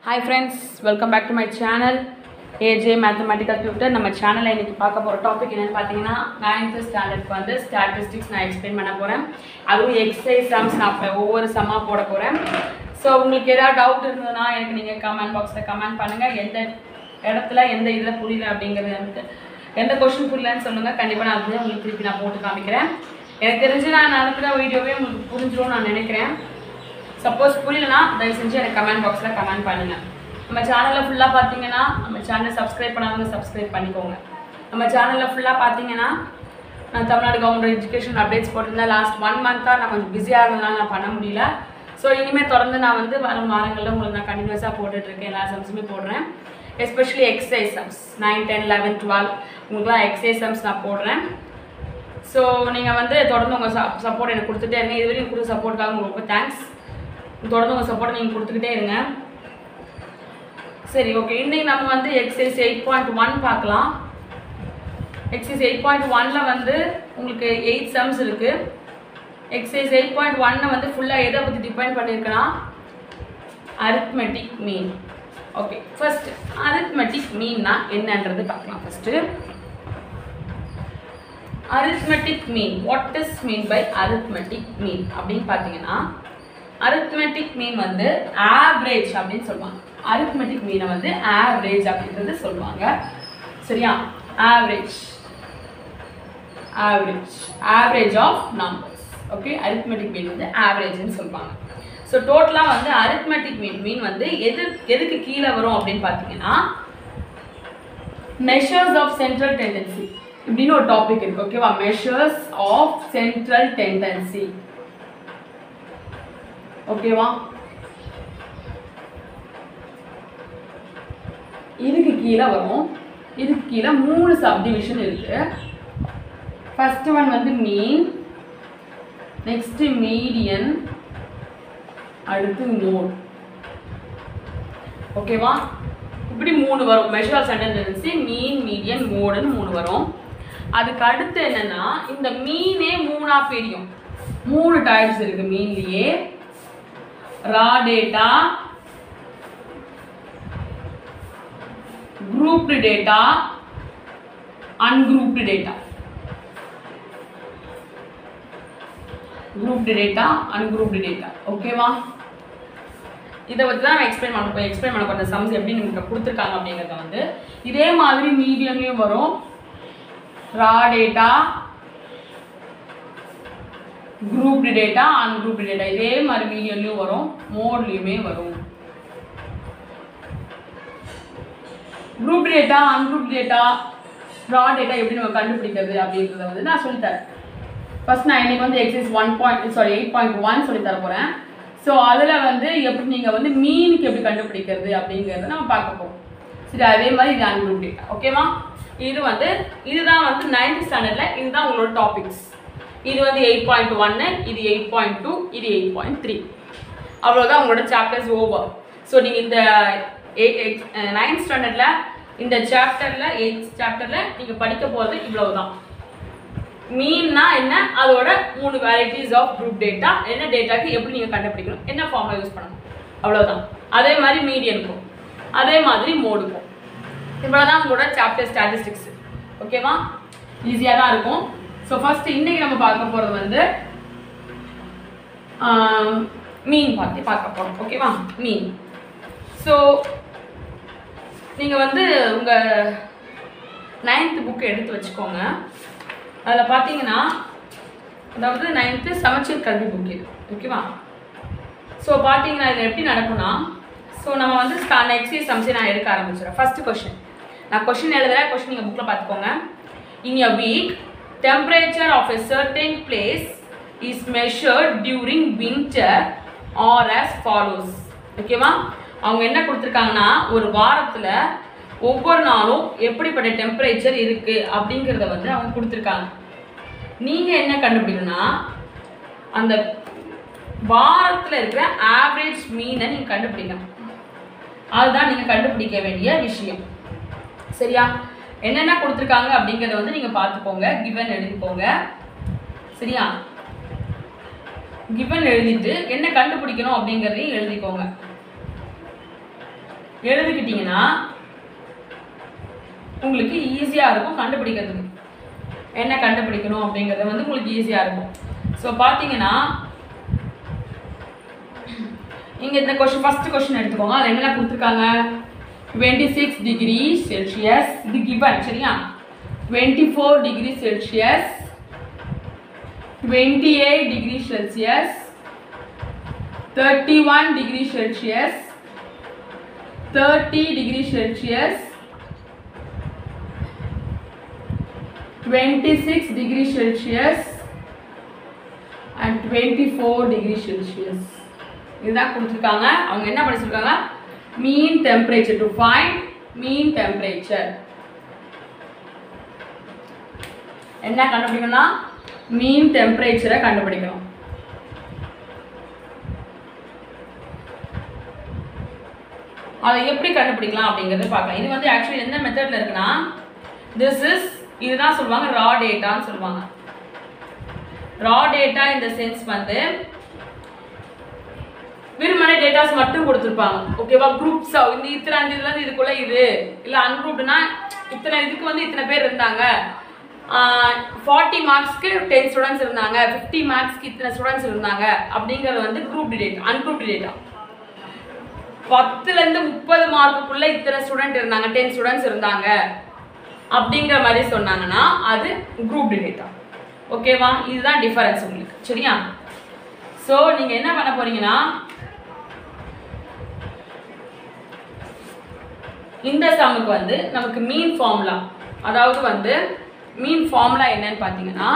Hi friends welcome back to my channel A J mathematical tutor நம்ம சேனலில் இன்னைக்கு பார்க்க போகிற டாபிக் என்னென்னு பார்த்தீங்கன்னா நைன்த்து ஸ்டாண்டர்ட்க்கு வந்து ஸ்டாட்டிஸ்டிக்ஸ் நான் எக்ஸ்பிளைன் பண்ண போகிறேன் அதுவும் எக்ஸசைஸ் சம்ஸ் நான் இப்ப ஒவ்வொரு சம்மாக போட போகிறேன் ஸோ உங்களுக்கு ஏதாவது டவுட் இருந்ததுன்னா எனக்கு நீங்கள் கமெண்ட் பாக்ஸில் கமெண்ட் பண்ணுங்கள் எந்த இடத்துல எந்த இதில் புரியல அப்படிங்கிறது எனக்கு எந்த கொஷின் புரியலன்னு சொல்லுங்கள் கண்டிப்பாக நான் வந்து உங்களுக்கு திருப்பி நான் போட்டு காமிக்கிறேன் எனக்கு தெரிஞ்சு நான் நடத்துகிற வீடியோவே உங்களுக்கு புரிஞ்சிடும் நான் நினைக்கிறேன் சப்போஸ் புரியலனா தயவு செஞ்சு எனக்கு கமெண்ட் பாக்ஸில் கமெண்ட் பண்ணுங்கள் நம்ம சேனலில் ஃபுல்லாக பார்த்தீங்கன்னா நம்ம சேனலை சப்ஸ்கிரைப் பண்ணாதவங்க சப்ஸ்கிரைப் பண்ணிக்கோங்க நம்ம சேனலில் ஃபுல்லாக பார்த்தீங்கன்னா நான் தமிழ்நாடு கவர்மெண்ட் எஜுகேஷன் அப்டேட்ஸ் போட்டிருந்தேன் லாஸ்ட் ஒன் மந்த்தாக நான் கொஞ்சம் பிஸியாக இருந்ததுனால நான் பண்ண முடியல ஸோ இனிமேல் தொடர்ந்து நான் வந்து வரும் வாரங்களில் உங்களுக்கு நான் கண்டினியூஸாக போட்டுட்ருக்கேன் எல்லா சம்ஸுமே போடுறேன் especially exercise sums nine ten eleven twelve உங்களுக்குலாம் எக்ஸசைஸ் சம்ஸ் நான் போடுறேன் ஸோ நீங்கள் வந்து தொடர்ந்து உங்கள் சப்போர்ட் எனக்கு கொடுத்துட்டே இருங்க இது வரைக்கும் கொடுத்த சப்போர்ட்டுக்காக உங்களுக்கு ரொம்ப தேங்க்ஸ் தொடர்ந்து உங்கள் சப்போர்ட் நீங்கள் கொடுத்துக்கிட்டே இருங்க சரி ஓகே இன்றைக்கி நம்ம வந்து எக்ஸசைஸ் எயிட் பாயிண்ட் ஒன் பார்க்கலாம் எக்ஸசைஸ் எயிட் பாயிண்ட் ஒனில் வந்து உங்களுக்கு எயிட் சம்ஸ் இருக்குது எக்ஸசைஸ் எயிட் பாயிண்ட் ஒன்னை வந்து ஃபுல்லாக எதை பற்றி டிபெண்ட் பண்ணியிருக்குன்னா arithmetic mean okay first arithmetic மீன்னா என்னன்றது பார்க்கலாம் first arithmetic mean what is mean by arithmetic mean அப்படின்னு பார்த்தீங்கன்னா அரித்மெட்டிக் மீன் வந்து ஆவரேஜ் அப்படின்னு சொல்லுவாங்க அரித்மெட்டிக் மீனை வந்து ஆவரேஜ் அப்படின்றது சொல்லுவாங்க சரியா average average average of numbers okay arithmetic mean வந்து ஆவரேஜ்னு சொல்லுவாங்க ஸோ டோட்டலாக வந்து அரித்மெட்டிக் மீன் மீன் வந்து எது எதுக்கு கீழே வரும் அப்படின்னு பார்த்தீங்கன்னா மெஷர்ஸ் ஆஃப் சென்ட்ரல் டெண்டன்சி இப்படின்னு ஒரு டாபிக் இருக்கு ஓகேவா மெஷர்ஸ் ஆஃப் சென்ட்ரல் டெண்டன்சி ஓகேவா இதுக்கு கீழே வரும் இதுக்கு கீழே மூணு சப்டிவிஷன் இருக்கு ஃபர்ஸ்ட் ஒன் வந்து மீன் நெக்ஸ்ட் மீடியன் அடுத்து மோட் ஓகேவா இப்படி மூணு வரும் measure of tendency mean median மோடுன்னு மூணு வரும் அதுக்கு அடுத்து என்னன்னா இந்த மீனே மூணா பிரியும் மூணு டைப்ஸ் இருக்கு மீன்லயே raw data grouped data ungrouped data grouped data ungrouped data ஓகேவா இதை வச்சு தான் எக்ஸ்பிளைன் பண்ண போய் எக்ஸ்பிளைன் பண்ண போகிற சம்ஸ் எப்படி நமக்கு கொடுத்துருக்காங்க அப்படிங்கிறத வந்து இதே மாதிரி மீடியம்லேயும் வரும் raw data grouped data ungrouped data இதே மாதிரி மீடியம்லேயும் வரும் மோட்லேயுமே வரும் group data ungroup data raw data எப்படி நம்ம கண்டுபிடிக்கிறது அப்படின்றத வந்து நான் சொல்லித்தரேன் ஃபர்ஸ்ட் நான் இன்னைக்கு வந்து exercise one point sorry eight point one சொல்லி தர போகிறேன் ஸோ அதில் வந்து எப்படி நீங்கள் வந்து மீனுக்கு எப்படி கண்டுபிடிக்கிறது அப்படிங்கிறத நம்ம பார்க்க போகிறோம் சரி அதே மாதிரி இது அன்குரூப் டேட்டா ஓகேவா இது வந்து இதுதான் வந்து நைன்த் ஸ்டாண்டர்டில் இதுதான் உங்களோட டாபிக்ஸ் இது வந்து எயிட் பாயிண்ட் ஒன்னு இது எயிட் பாயிண்ட் டூ இது எயிட் பாயிண்ட் த்ரீ அவ்வளோதான் உங்களோட சாப்டர்ஸ் ஓவர் ஸோ நீங்கள் இந்த நைன்த் ஸ்டாண்டர்டில் இந்த சாப்டரில் எயிட் சாப்டரில் நீங்கள் படிக்க போகிறது இவ்வளவு தான் மீன்னா என்ன அதோட மூணு வெரைட்டிஸ் ஆஃப் குரூப் டேட்டா என்ன டேட்டாக்கு எப்படி நீங்கள் கண்டுபிடிக்கணும் என்ன ஃபார்முலா யூஸ் பண்ணணும் அவ்வளோதான் அதே மாதிரி மீடியனுக்கும் அதே மாதிரி மோடுக்கும் இவ்வளோதான் உங்களோட சாப்டர் ஸ்டாட்டிஸ்டிக்ஸ் ஓகேவா ஈஸியாக தான் இருக்கும் ஸோ ஃபஸ்ட்டு இன்றைக்கி நம்ம பார்க்க போகிறது வந்து மீன் பார்த்து பார்க்க போகிறோம் ஓகேவா மீன் ஸோ நீங்கள் வந்து உங்கள் நைன்த்து புக்கு எடுத்து வச்சுக்கோங்க அதில் பார்த்தீங்கன்னா அதாவது நைன்த்து சமச்சீர் கல்வி புக் இது ஓகேவா ஸோ பார்த்தீங்கன்னா இதில் எப்படி நடக்கும்னா ஸோ நம்ம வந்து நெக்ஸ்ட் சம்ஸை நான் எடுக்க ஆரம்பிச்சிடுறேன் ஃபஸ்ட்டு கொஷின் நான் கொஷின் எழுதுகிறேன் கொஷின் நீங்கள் புக்கில் பார்த்துக்கோங்க in a week temperature of a certain place is measured during winter are as follows ஓகேவா அவங்க என்ன கொடுத்துருக்காங்கன்னா ஒரு வாரத்தில் ஒவ்வொரு நாளும் எப்படிப்பட்ட டெம்பரேச்சர் இருக்குது அப்படிங்கிறத வந்து அவங்க கொடுத்துருக்காங்க நீங்கள் என்ன கண்டுபிடிக்கணும்னா அந்த வாரத்தில் இருக்கிற ஆவரேஜ் மீனை நீங்கள் கண்டுபிடிக்கணும் அதுதான் நீங்கள் கண்டுபிடிக்க வேண்டிய விஷயம் சரியா என்னென்ன கொடுத்துருக்காங்க அப்படிங்கிறத வந்து நீங்கள் பார்த்துக்கோங்க கிவன் எழுதிக்கோங்க சரியா கிவன் எழுதிட்டு என்ன கண்டுபிடிக்கணும் அப்படிங்கிறதையும் எழுதிக்கோங்க எழுதிக்கிட்டீங்கன்னா உங்களுக்கு ஈஸியாக இருக்கும் கண்டுபிடிக்கிறதுக்கு என்ன கண்டுபிடிக்கணும் அப்படிங்கிறது வந்து உங்களுக்கு ஈஸியாக இருக்கும் ஸோ பார்த்தீங்கன்னா இங்கே இந்த கொஸ்டின் ஃபர்ஸ்ட் கொஸ்டின் எடுத்துக்கோங்க அதில் என்னென்ன கொடுத்துருக்காங்க டுவெண்ட்டி சிக்ஸ் டிகிரி செல்சியஸ் இது கிவன் சரியா twenty four degree Celsius twenty eight degree Celsius thirty one degree Celsius thirty degree Celsius twenty six degree Celsius and twenty four degree Celsius இதுதான் கொடுத்துருக்காங்க அவங்க என்ன படிச்சிருக்காங்க mean temperature to find mean temperature என்ன கண்டுபிடிக்கணும்னா மீன் டெம்பரேச்சரை கண்டுபிடிக்கணும் அதை எப்படி கண்டுபிடிக்கலாம் அப்படிங்கறத பார்க்கலாம் இது வந்து ஆக்சுவலி எந்த மெத்தட்ல இருக்குன்னா திஸ் இஸ் இதுதான் சொல்லுவாங்க ரா டேட்டான்னு சொல்லுவாங்க ரா டேட்டா இந்த சென்ஸ் வந்து வெறுமனே டேட்டாஸ் மட்டும் கொடுத்துருப்பாங்க ஓகேவா குரூப்ஸ் இந்த இத்தனை அஞ்சு இதுல இருந்து இதுக்குள்ள இது இல்ல அன்குரூப்டுனா இத்தனை இதுக்கு வந்து இத்தனை பேர் இருந்தாங்க ஃபார்ட்டி மார்க்ஸ்க்கு டென் ஸ்டூடெண்ட்ஸ் இருந்தாங்க ஃபிஃப்டி மார்க்ஸ்க்கு இத்தனை ஸ்டூடெண்ட்ஸ் இருந்தாங்க அப்படிங்கிறது வந்து குரூப் டேட்டா அன்குரூப் டேட்டா பத்துல இருந்து முப்பது மார்க்குக்குள்ள இத்தனை ஸ்டூடெண்ட் இருந்தாங்க டென் ஸ்டூடெண்ட்ஸ் இருந்தாங்க அப்படிங்கிற மாதிரி சொன்னாங்கன்னா அது குரூப் டேட்டா ஓகேவா இதுதான் டிஃபரன்ஸ் உங்களுக்கு சரியா ஸோ நீங்க என்ன பண்ண போறீங்கன்னா இந்த சம்முக்கு வந்து நமக்கு மீன் ஃபார்முலா அதாவது வந்து மீன் ஃபார்முலா என்னன்னு பார்த்தீங்கன்னா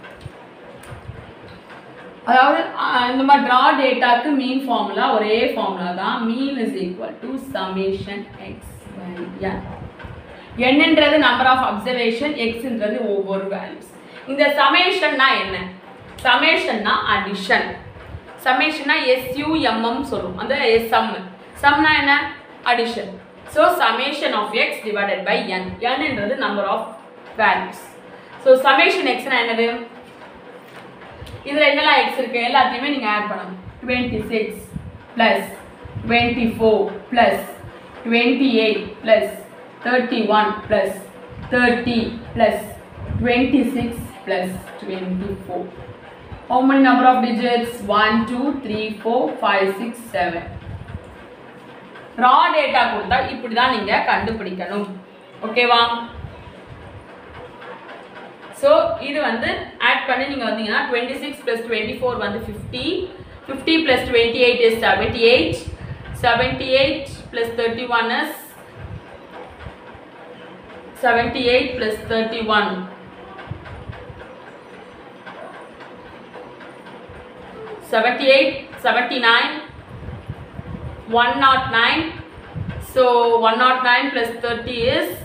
அதாவது அஹ், இந்த மாதிரி ட்ரா டேட்டாக்கு மீன் ஃபார்முலா ஒரே ஃபார்முலா தான் mean is equal to summation x by n என்னன்றது நம்பர் ஆஃப் அப்சர்வேஷன் எக்ஸ்ன்றது ஒவ்வொரு வேல்யூஸ் இந்த சமேஷன்னா என்ன சமேஷன்னா அடிஷன் சமேஷன்னா எஸ்யூஎம்எம் சொல்லும் அந்த எஸ் சம் சம்னா என்ன addition so summation of x divided by n என்னன்றது number of values so summation எக்ஸ்னா என்னது இதில் என்னெல்லாம் எக்ஸ் இருக்கு எல்லாத்தையுமே நீங்கள் ஆட் பண்ணணும் twenty six plus twenty four plus twenty eight plus thirty one plus thirty plus twenty six plus twenty four How many number of digits? 1, 2, 3, 4, 5, 6, 7. Raw data கொடுத்தா இப்படி தான் நீங்க கண்டுபிடிக்கணும் ஓகேவா ஸோ இது வந்து ஆட் பண்ணி நீங்கள் வந்தீங்கன்னா twenty six plus twenty four வந்து fifty fifty plus twenty eight is seventy eight seventy eight plus thirty one is seventy eight plus thirty one seventy eight seventy nine one nought nine so one nought nine plus thirty is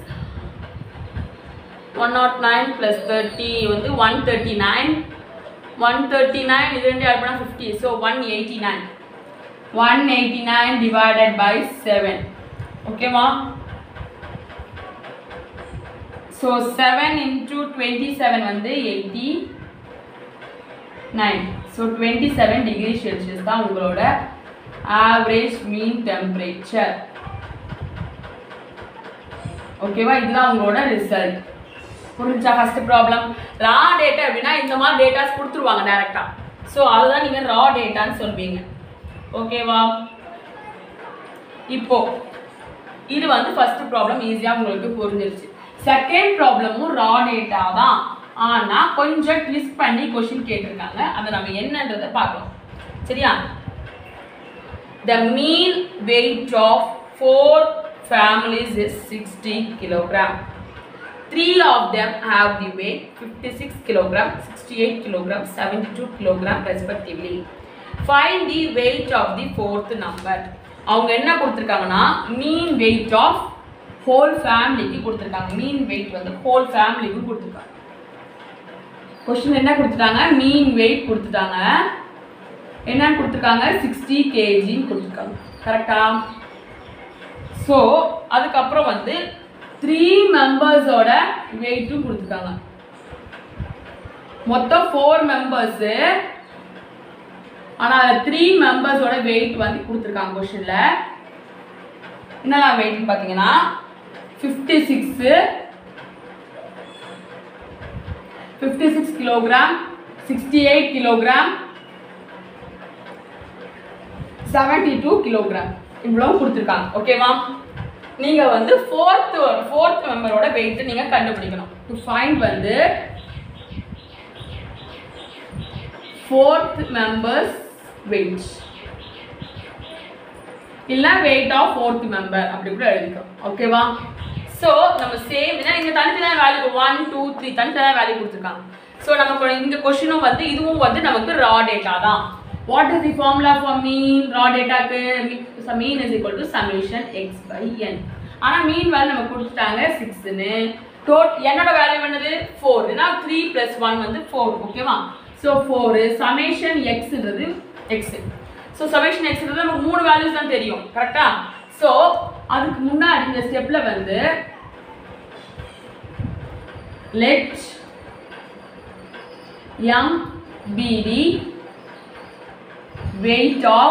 one nought nine plus thirty வந்து one thirty nine one thirty nine இது ரெண்டு add பண்ணால் fifty so one eighty nine one eighty nine divided by seven ஓகேவா so seven into twenty seven வந்து eighty nine so twenty seven degree Celsius தான் உங்களோட average மீன் temperature ஓகேவா இதுதான் உங்களோட ரிசல்ட் புரிஞ்சா ஃபர்ஸ்ட் ப்ராப்ளம் ரா டேட்டா அப்படின்னா இந்த மாதிரி டேட்டாஸ் கொடுத்துருவாங்க டைரக்டா ஸோ அதுதான் நீங்கள் ரா டேட்டான்னு சொல்வீங்க ஓகேவா இப்போ இது வந்து ஃபர்ஸ்ட் ப்ராப்ளம் ஈஸியாக உங்களுக்கு புரிஞ்சிருச்சு செகண்ட் ப்ராப்ளமும் ரா டேட்டா தான் ஆனால் கொஞ்சம் ட்விஸ்ட் பண்ணி கொஷின் கேட்டிருக்காங்க அதை நம்ம என்னன்றதை பார்க்கலாம் சரியா The mean weight of four families is 60 kilogram. Three of them have the weight 56 kilogram, 68 kilogram, 72 kilogram respectively. Find the weight of the fourth number. அவங்க என்ன கொடுத்துருக்காங்கன்னா மீன் வெயிட் ஆஃப் ஹோல் ஃபேமிலிக்கு கொடுத்துருக்காங்க மீன் வெயிட் வந்து ஹோல் ஃபேமிலிக்கு கொடுத்துருக்காங்க கொஸ்டின் என்ன கொடுத்துட்டாங்க மீன் வெயிட் கொடுத்துட்டாங்க என்னன்னு கொடுத்துருக்காங்க சிக்ஸ்டி கேஜின்னு கொடுத்துருக்காங்க கரெக்டா ஸோ அதுக்கப்புறம் வந்து த்ரீ மெம்பர்ஸோட வெயிட்டும் கொடுத்துருக்காங்க மொத்தம் ஃபோர் மெம்பர்ஸு ஆனால் த்ரீ மெம்பர்ஸோட வெயிட் வந்து கொடுத்துருக்காங்க கொஷனில் என்னெல்லாம் வெயிட்னு பார்த்தீங்கன்னா fifty six fifty six kilogram sixty eight kilogram seventy two kilogram இவ்வளோ கொடுத்துருக்காங்க ஓகேவா நீங்கள் வந்து ஃபோர்த்து ஃபோர்த் மெம்பரோட வெயிட் நீங்கள் கண்டுபிடிக்கணும் டு ஃபைண்ட் வந்து ஃபோர்த் மெம்பர்ஸ் வெயிட் இல்லை வெயிட் ஆஃப் ஃபோர்த் மெம்பர் அப்படி கூட எழுதிக்கலாம் ஓகேவா ஸோ நம்ம சேம் ஏன்னா இங்கே தனித்தனியாக வேல்யூ ஒன் டூ த்ரீ தனித்தனியாக வேல்யூ கொடுத்துருக்காங்க ஸோ நமக்கு இந்த கொஷினும் வந்து இதுவும் வந்து நமக்கு ரா டேட்டா தான் what is the formula for mean raw டேட்டாக்கு mean is equal to summation x by n ஆனால் மீன் வேல்யூ நமக்கு கொடுத்துட்டாங்க சிக்ஸ்னு டோட் என்னோட வேல்யூ என்னது ஃபோர் ஏன்னா த்ரீ ப்ளஸ் ஒன் வந்து ஃபோர் ஓகேவா ஸோ ஃபோரு சமேஷன் எக்ஸ்ன்றது எக்ஸ் ஸோ சமேஷன் எக்ஸ்ன்றது நமக்கு மூணு வேல்யூஸ் தான் தெரியும் கரெக்டா ஸோ அதுக்கு முன்னாடி இந்த ஸ்டெப்ல வந்து let m be the weight of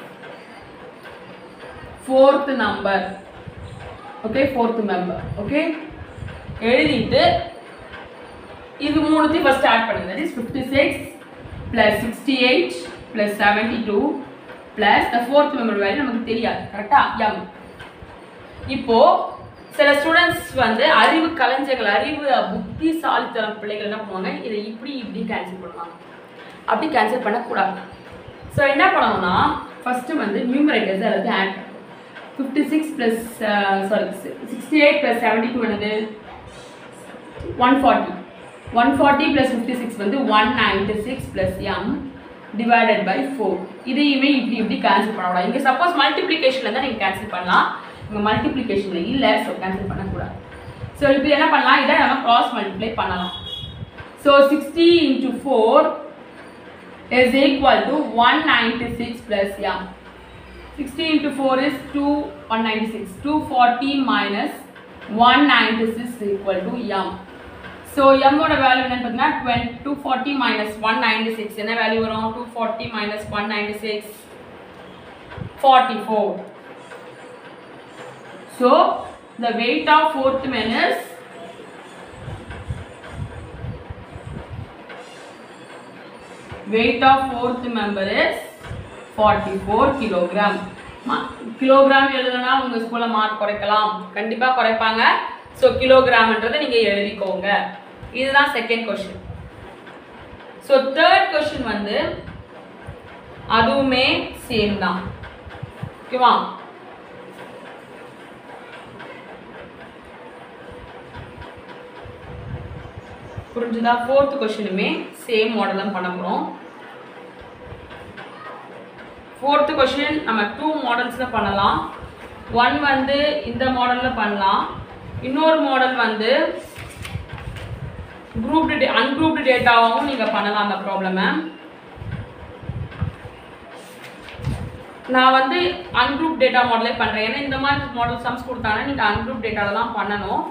fourth number okay fourth member okay எழுதிட்டு இது மூணுத்தையும் ஃபர்ஸ்ட் ஆட் பண்ணுங்க that is fifty six plus sixty eight plus seventy two plus the fourth member value நமக்கு தெரியாது கரெக்டாக எம் இப்போ சில ஸ்டூடெண்ட்ஸ் வந்து அறிவு கலைஞர்கள் அறிவு புத்திசாலித்தனம் பிள்ளைகள் என்ன பண்ணுவாங்க இதை இப்படி இப்படி கேன்சல் பண்ணுவாங்க அப்படி கேன்சல் பண்ணக்கூடாது ஸோ என்ன பண்ணணும்னா ஃபஸ்ட்டு வந்து நியூமரேட்டர்ஸ் எல்லாத்தையும் add fifty six plus sorry sixty eight plus seventy two என்னது one forty one forty plus fifty six வந்து one ninety six plus m divided by four இதையுமே இப்படி இப்படி கேன்சல் பண்ணக்கூடாது இங்கே சப்போஸ் மல்டிப்ளிகேஷனில் தான் நீங்கள் கேன்சல் பண்ணலாம் இங்கே மல்டிப்ளிகேஷனில் இல்லை ஸோ கேன்சல் பண்ணக்கூடாது ஸோ இப்போ என்ன பண்ணலாம் இதை நம்ம கிராஸ் மல்டிப்ளை பண்ணலாம் so sixty into four is equal to 196 plus m. 60 into 4 is 2, 196. 240 minus 196 is equal to m. So m ஓட வேல்யூ என்னன்னு பார்த்தீங்கன்னா 20 240 minus 196 என்ன வேல்யூ வரும் 240 minus 196 44. So the weight of fourth man is weight of fourth member is 44 kilogram kilogram எழுதுனா உங்க ஸ்கூல்ல mark குறைக்கலாம் கண்டிப்பா குறைப்பாங்க ஸோ கிலோகிராம்ன்றதை நீங்க எழுதிக்கோங்க இதுதான் second question so third question வந்து அதுவுமே சேம் தான் ஓகேவா புரிஞ்சுதா ஃபோர்த் கொஸ்டினுமே சேம் மாடல் தான் பண்ண போகிறோம் ஃபோர்த்து கொஷின் நம்ம டூ மாடல்ஸில் பண்ணலாம் ஒன் வந்து இந்த மாடலில் பண்ணலாம் இன்னொரு மாடல் வந்து குரூப்டு டே அன்குரூப்டு டேட்டாவும் நீங்கள் பண்ணலாம் அந்த ப்ராப்ளமை நான் வந்து அன்குரூப் டேட்டா மாடலே பண்ணுறேன் ஏன்னா இந்த மாதிரி மாடல் சம்ஸ் கொடுத்தாங்கன்னா நீங்கள் அன்குரூப் டேட்டாவில் தான் பண்ணணும்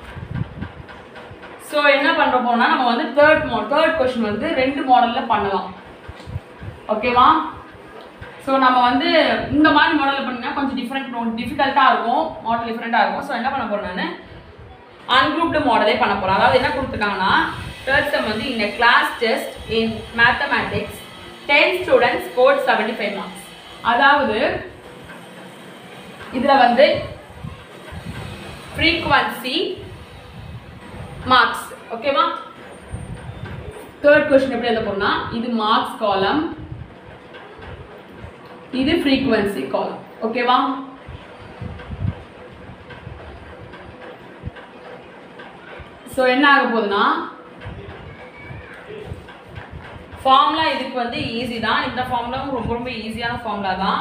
ஸோ என்ன பண்ணுற போனால் நம்ம வந்து தேர்ட் மாடல் தேர்ட் கொஷின் வந்து ரெண்டு மாடலில் பண்ணலாம் ஓகேவா ஸோ நம்ம வந்து இந்த மாதிரி மாடலில் பண்ணினா கொஞ்சம் டிஃப்ரெண்ட் டிஃபிகல்ட்டாக இருக்கும் மாடல் டிஃப்ரெண்ட்டாக இருக்கும் ஸோ என்ன பண்ண போகிறேன் நான் அன்குரூப்டு மாடலே பண்ண போகிறேன் அதாவது என்ன கொடுத்துருக்காங்கன்னா தேர்ட் செம் வந்து இந்த class test in mathematics ten students score seventy five marks அதாவது இதில் வந்து ஃப்ரீக்வன்சி மார்க்ஸ் ஓகேவா தேர்ட் கொஸ்டின் எப்படி எழுத போறோம்னா இது மார்க்ஸ் காலம் இது ஃப்ரீக்வன்சி காலம் ஓகேவா ஸோ என்ன ஆக போகுதுன்னா ஃபார்முலா இதுக்கு வந்து ஈஸி தான் இந்த ஃபார்முலாவும் ரொம்ப ரொம்ப ஈஸியான ஃபார்முலா தான்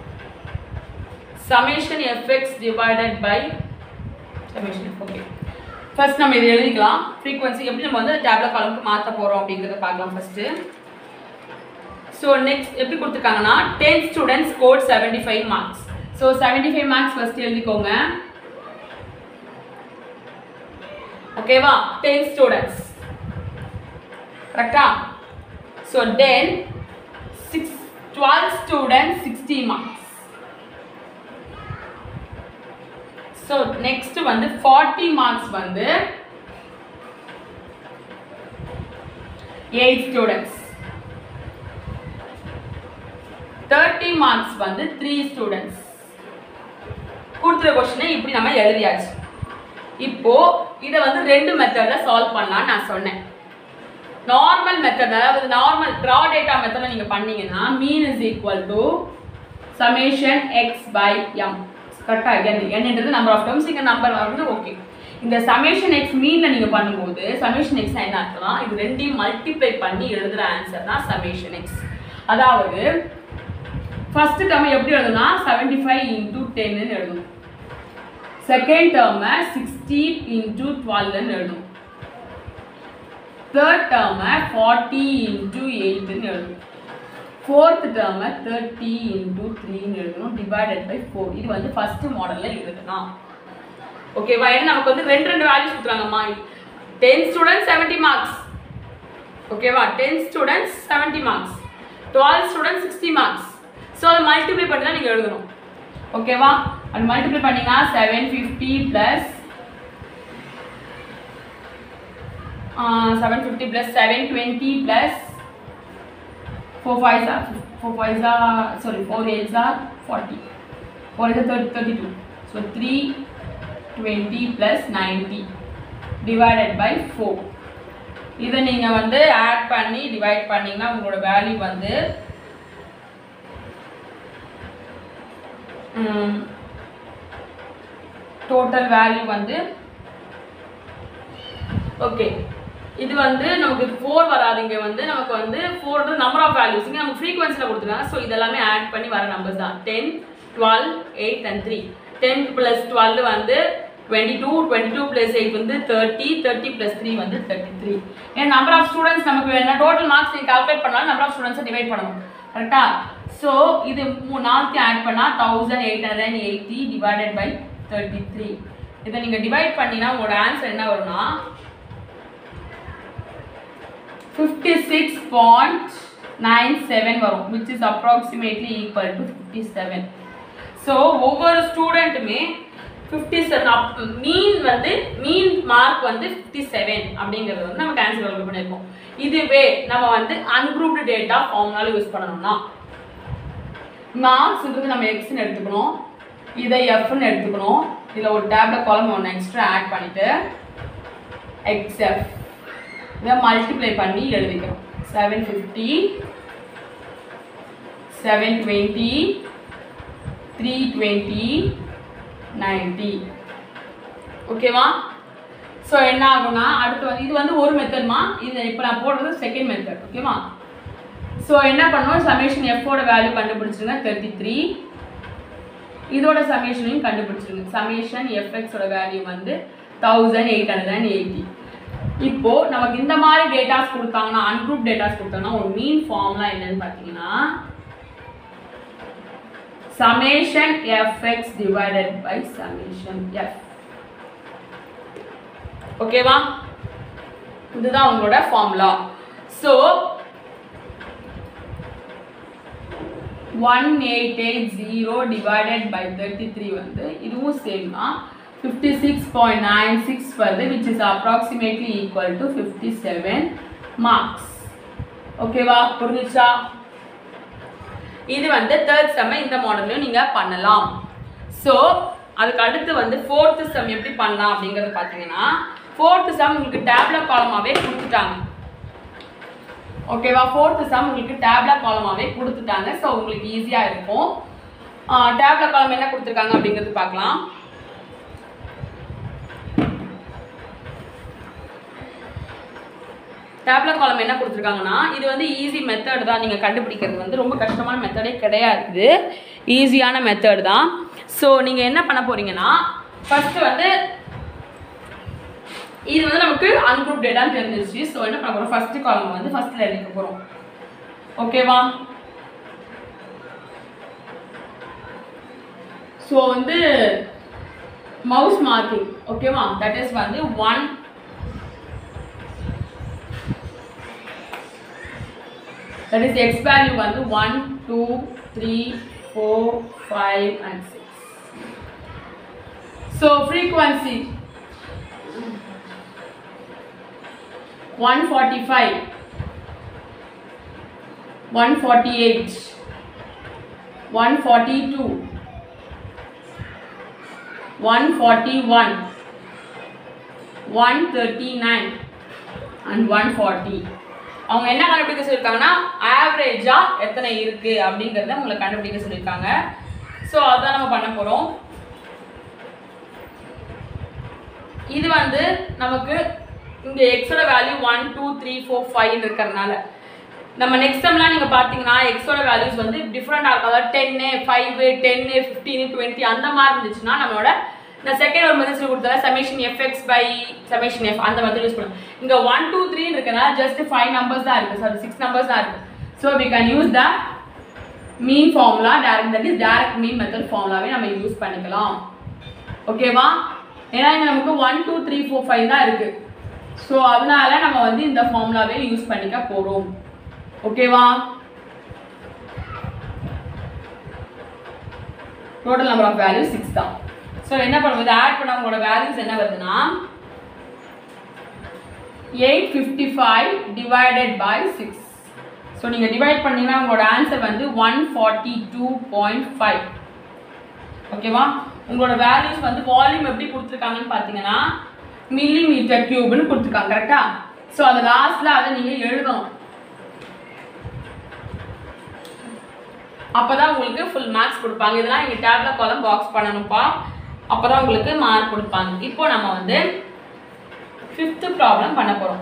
summation f x divided by summation okay first நம்ம இதை எழுதிக்கலாம் ஃப்ரீக்வன்சி எப்படி நம்ம வந்து டேப்லெட் காலமுக்கு மாற்ற போகிறோம் அப்படிங்கிறத பார்க்கலாம் ஃபஸ்ட்டு ஸோ நெக்ஸ்ட் எப்படி கொடுத்துருக்காங்கன்னா ten students score seventy five marks so seventy five marks first எழுதிக்கோங்க ஓகேவா டென் ஸ்டூடெண்ட்ஸ் கரெக்டா so then six twelve students sixty marks so next வந்து ஃபார்ட்டி மார்க்ஸ் வந்து எயிட் ஸ்டூடெண்ட்ஸ் தேர்ட்டி மார்க்ஸ் வந்து three students கொடுத்துற கொஸ்டினை இப்படி நம்ம எழுதியாச்சு இப்போ இதை வந்து ரெண்டு மெத்தடில் சால்வ் பண்ணலாம்னு நான் சொன்னேன் நார்மல் மெத்தட் அதாவது நார்மல் ட்ரா டேட்டா மெத்தடில் நீங்கள் பண்ணீங்கன்னா mean is equal to summation x by m கரெக்டாக என் என்னன்றது நம்பர் ஆஃப் டேர்ம்ஸ் இங்கே நம்பர் வந்து ஓகே இந்த சமேஷன் எக்ஸ் மீனில் நீங்கள் பண்ணும்போது சமேஷன் எக்ஸ் என்ன அர்த்தம்னா இது ரெண்டையும் மல்டிப்ளை பண்ணி எழுதுகிற ஆன்சர் தான் சமேஷன் எக்ஸ் அதாவது ஃபர்ஸ்ட் டேர்ம் எப்படி எழுதணும்னா செவன்டி ஃபைவ் இன்டூ டென்னு எழுதணும் செகண்ட் டேர்மை சிக்ஸ்டி இன்டூ டுவெல்னு எழுதணும் தேர்ட் டேர்மை ஃபார்ட்டி இன்டூ எயிட்னு எழுதணும் ஃபோர்த் டேர்மை தேர்ட்டி இன்டூ த்ரீன்னு எழுதணும் டிவைடட் பை ஃபோர் இது வந்து ஃபர்ஸ்ட் மாடலில் எழுதலாம் ஓகேவா ஏன்னா நமக்கு வந்து ரெண்டு ரெண்டு வேல்யூஸ் கொடுத்துறாங்கம்மா டென் ஸ்டூடெண்ட்ஸ் செவன்ட்டி மார்க்ஸ் ஓகேவா ten students seventy marks twelve students sixty marks so அதை மல்டிப்ளை பண்ணி தான் நீங்கள் எழுதணும் ஓகேவா அது மல்டிப்ளை பண்ணீங்கன்னா seven fifty plus seven fifty plus seven twenty plus four five are four five are sorry four eights are forty four is thirty thirty two so three twenty plus ninety divided by four இதை நீங்கள் வந்து add பண்ணி divide பண்ணிங்கன்னா உங்களோட value வந்து total value வந்து okay இது வந்து நமக்கு ஃபோர் வராது இங்கே வந்து நமக்கு வந்து ஃபோர் நம்பர் ஆஃப் வேல்யூஸ் இங்கே நமக்கு ஃப்ரீக்வன்சியில் கொடுத்துருக்காங்க ஸோ இதெல்லாமே ஆட் பண்ணி வர நம்பர்ஸ் தான் ten twelve eight and three ten plus twelve வந்து twenty two twenty two plus eight வந்து தேர்ட்டி தேர்ட்டி ப்ளஸ் த்ரீ வந்து தேர்ட்டி த்ரீ ஏன்னா நம்பர் ஆஃப் ஸ்டூடெண்ட்ஸ் நமக்கு வேணும் டோட்டல் மார்க்ஸ் நீங்கள் கால்குலேட் பண்ணாலும் நம்பர் ஆஃப் ஸ்டூடெண்ட்ஸை டிவைட் பண்ணணும் கரெக்டா ஸோ இது மூ நாலுத்தையும் ஆட் பண்ணால் thousand eight hundred and eighty divided by thirty three இதை நீங்கள் டிவைட் பண்ணினா உங்களோட ஆன்சர் என்ன வரும்னா fifty six point nine seven வரும் which is approximately equal to fifty seven so ஒவ்வொரு ஸ்டூடெண்ட்டுமே ஃபிஃப்டி செவன் மீன் வந்து மீன் மார்க் வந்து ஃபிஃப்டி செவன் அப்படிங்கிறது வந்து நமக்கு ஆன்சர் டெவலப் பண்ணியிருக்கோம் இதுவே நம்ம வந்து அன்குரூப்டு டேட்டா ஃபார்ம்னால யூஸ் பண்ணணும்னா மார்க்ஸ்ன்றது நம்ம எக்ஸ்ன்னு எடுத்துக்கணும் இதை எஃப்னு எடுத்துக்கணும் இதில் ஒரு டேப்லெட் காலம் ஒன்று எக்ஸ்ட்ரா ஆட் பண்ணிவிட்டு எக்ஸ்எஃப் இதை மல்டிப்ளை பண்ணி எழுதிக்கிறோம் seven fifty seven twenty three twenty ninety ஓகேவா ஸோ என்ன ஆகும்னா அடுத்து வந்து இது வந்து ஒரு மெத்தட்மா இது இப்போ நான் போடுறது செகண்ட் மெத்தட் ஓகேவா ஸோ என்ன பண்ணோம் சமேஷன் எஃபோட வேல்யூ கண்டுபிடிச்சிருங்க தேர்ட்டி த்ரீ இதோட சமேஷனையும் கண்டுபிடிச்சிருங்க சமேஷன் எஃப்எக்ஸோட வேல்யூ வந்து thousand eight hundred and eighty இப்போ நமக்கு இந்த மாதிரி டேட்டாஸ் கொடுத்தாங்கன்னா அன்குரூப் டேட்டாஸ் கொடுத்தாங்கன்னா ஒரு மீன் ஃபார்ம்லாம் என்னன்னு பார்த்தீங்கன்னா summation fx divided by summation f ஓகேவா இதுதான் உங்களோட formula so one eight eight zero divided by thirty three வந்து இதுவும் சேம் தான் fifty six point nine six வருது which is approximately equal to fifty seven marks ஓகேவா புரிஞ்சுச்சா இது வந்து தேர்ட் செம்ம இந்த மாடல்லையும் நீங்கள் பண்ணலாம் ஸோ அதுக்கு அடுத்து வந்து ஃபோர்த்து செம் எப்படி பண்ணலாம் அப்படிங்கிறது பார்த்தீங்கன்னா ஃபோர்த்து செம் உங்களுக்கு டேப்லெட் காலமாகவே கொடுத்துட்டாங்க ஓகேவா ஃபோர்த்து செம் உங்களுக்கு டேப்லெட் காலமாகவே கொடுத்துட்டாங்க ஸோ உங்களுக்கு ஈஸியாக இருக்கும் டேப்லெட் காலம் என்ன கொடுத்துருக்காங்க அப்படிங்கிறது பார்க்கலாம் டேப்லெட் காலம் என்ன கொடுத்துருக்காங்கன்னா இது வந்து ஈஸி மெத்தட் தான் நீங்கள் கண்டுபிடிக்கிறது வந்து ரொம்ப கஷ்டமான மெத்தடே கிடையாது ஈஸியான மெத்தட் தான் ஸோ நீங்கள் என்ன பண்ண போறீங்கன்னா ஃபர்ஸ்ட் வந்து இது வந்து நமக்கு அன்குரூப் டேட்டான்னு தெரிஞ்சிருச்சு ஸோ என்ன பண்ண போகிறோம் ஃபர்ஸ்ட் காலம் வந்து ஃபர்ஸ்ட்ல எழுதிக்க போகிறோம் ஓகேவா ஸோ வந்து மவுஸ் மார்க்கிங் ஓகேவா தட் இஸ் வந்து one that is x value வந்து 1 2 3 4 5 and 6 so frequency one forty five one forty eight one forty two one forty one one thirty nine and one forty அவங்க என்ன கண்டுபிடிக்க சொல்லியிருக்காங்கன்னா ஆவரேஜாக எத்தனை இருக்குது அப்படிங்கிறத உங்களை கண்டுபிடிக்க சொல்லியிருக்காங்க ஸோ அதான் நம்ம பண்ண போகிறோம் இது வந்து நமக்கு இங்கே எக்ஸோட value one two three four five இருக்கிறதுனால நம்ம நெக்ஸ்ட் டைம்லாம் நீங்கள் பார்த்தீங்கன்னா எக்ஸோட வேல்யூஸ் வந்து டிஃப்ரெண்டாக இருக்கும் அதாவது டென்னு ஃபைவ் டென்னு ஃபிஃப்டீன் டுவெண்ட்டி அந்த மாதிரி இருந்துச்சுன்னா நம்மளோட இந்த செகண்ட் ஒரு மெத்தட் கொடுத்தா summation f x by summation f அந்த மெத்தட் யூஸ் பண்ணுவோம் இங்கே ஒன் டூ த்ரீ இருக்கனால ஜஸ்ட் ஃபைவ் நம்பர்ஸ் தான் இருக்குது சாரி சிக்ஸ் நம்பர்ஸ் தான் இருக்குது so we can use the mean formula direct that is direct mean method ஃபார்முலாவே நம்ம யூஸ் பண்ணிக்கலாம் ஓகேவா ஏன்னா இங்கே நமக்கு one two three four five தான் இருக்குது ஸோ அதனால நம்ம வந்து இந்த ஃபார்முலாவே யூஸ் பண்ணிக்க போகிறோம் ஓகேவா total number of value six தான் ஸோ என்ன பண்ணுவது ஆட் பண்ண உங்களோட வேல்யூஸ் என்ன வருதுன்னா eight fifty five divided by six so நீங்கள் டிவைட் பண்ணீங்கன்னா உங்களோட ஆன்சர் வந்து one forty two point five ஓகேவா உங்களோட வேல்யூஸ் வந்து வால்யூம் எப்படி கொடுத்துருக்காங்கன்னு பார்த்தீங்கன்னா மில்லி மீட்டர் கியூப்னு கொடுத்துருக்காங்க கரெக்டா ஸோ அந்த லாஸ்ட்ல அதை நீங்கள் எழுதணும் அப்பதான் உங்களுக்கு ஃபுல் மார்க்ஸ் கொடுப்பாங்க இதெல்லாம் நீங்கள் டேப்ல காலம் பாக்ஸ் பண்ணணும்ப்பா அப்பதான் உங்களுக்கு மார்க் கொடுப்பாங்க இப்போ நம்ம வந்து ஃபிஃப்த் ப்ராப்ளம் பண்ண போறோம்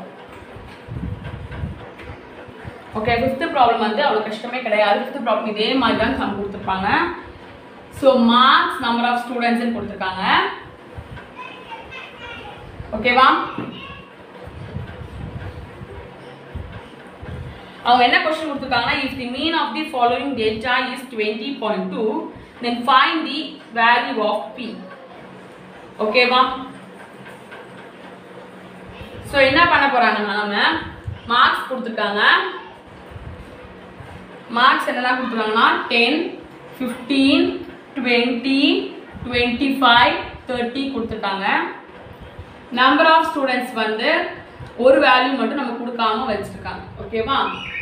ஓகே ஃபிஃப்த் ப்ராப்ளம் வந்து அவ்வளோ கஷ்டமே கிடையாது ஃபிஃப்த் ப்ராப்ளம் இதே மாதிரி தான் சம் கொடுத்துருப்பாங்க ஸோ மார்க்ஸ் நம்பர் ஆஃப் ஸ்டூடெண்ட்ஸ்னு கொடுத்துருக்காங்க ஓகேவா அவங்க என்ன கொஸ்டின் கொடுத்துருக்காங்கன்னா if the mean of the following data is twenty point two then find the value of p ஓகேவா ஸோ என்ன பண்ண போறாங்கன்னா நம்ம மார்க்ஸ் கொடுத்துருக்காங்க மார்க்ஸ் என்னெல்லாம் கொடுத்துருக்காங்கன்னா ten fifteen twenty twenty five thirty கொடுத்துருக்காங்க நம்பர் ஆஃப் ஸ்டூடெண்ட்ஸ் வந்து ஒரு வேல்யூ மட்டும் நம்ம கொடுக்காம வச்சிருக்காங்க ஓகேவா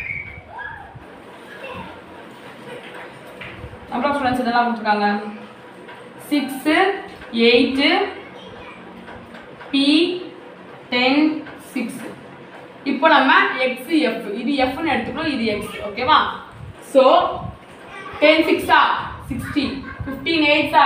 நம்பர் ஆஃப் ஸ்டூடெண்ட்ஸ் என்னெல்லாம் கொடுத்துருக்காங்க six eight p ten six இப்போ நம்ம எக்ஸ் எஃப் இது எஃப்னு எடுத்துக்கணும் இது எக்ஸ் ஓகேவா ஸோ டென் சிக்ஸா சிக்ஸ்டி ஃபிஃப்டீன் எயிட்ஸா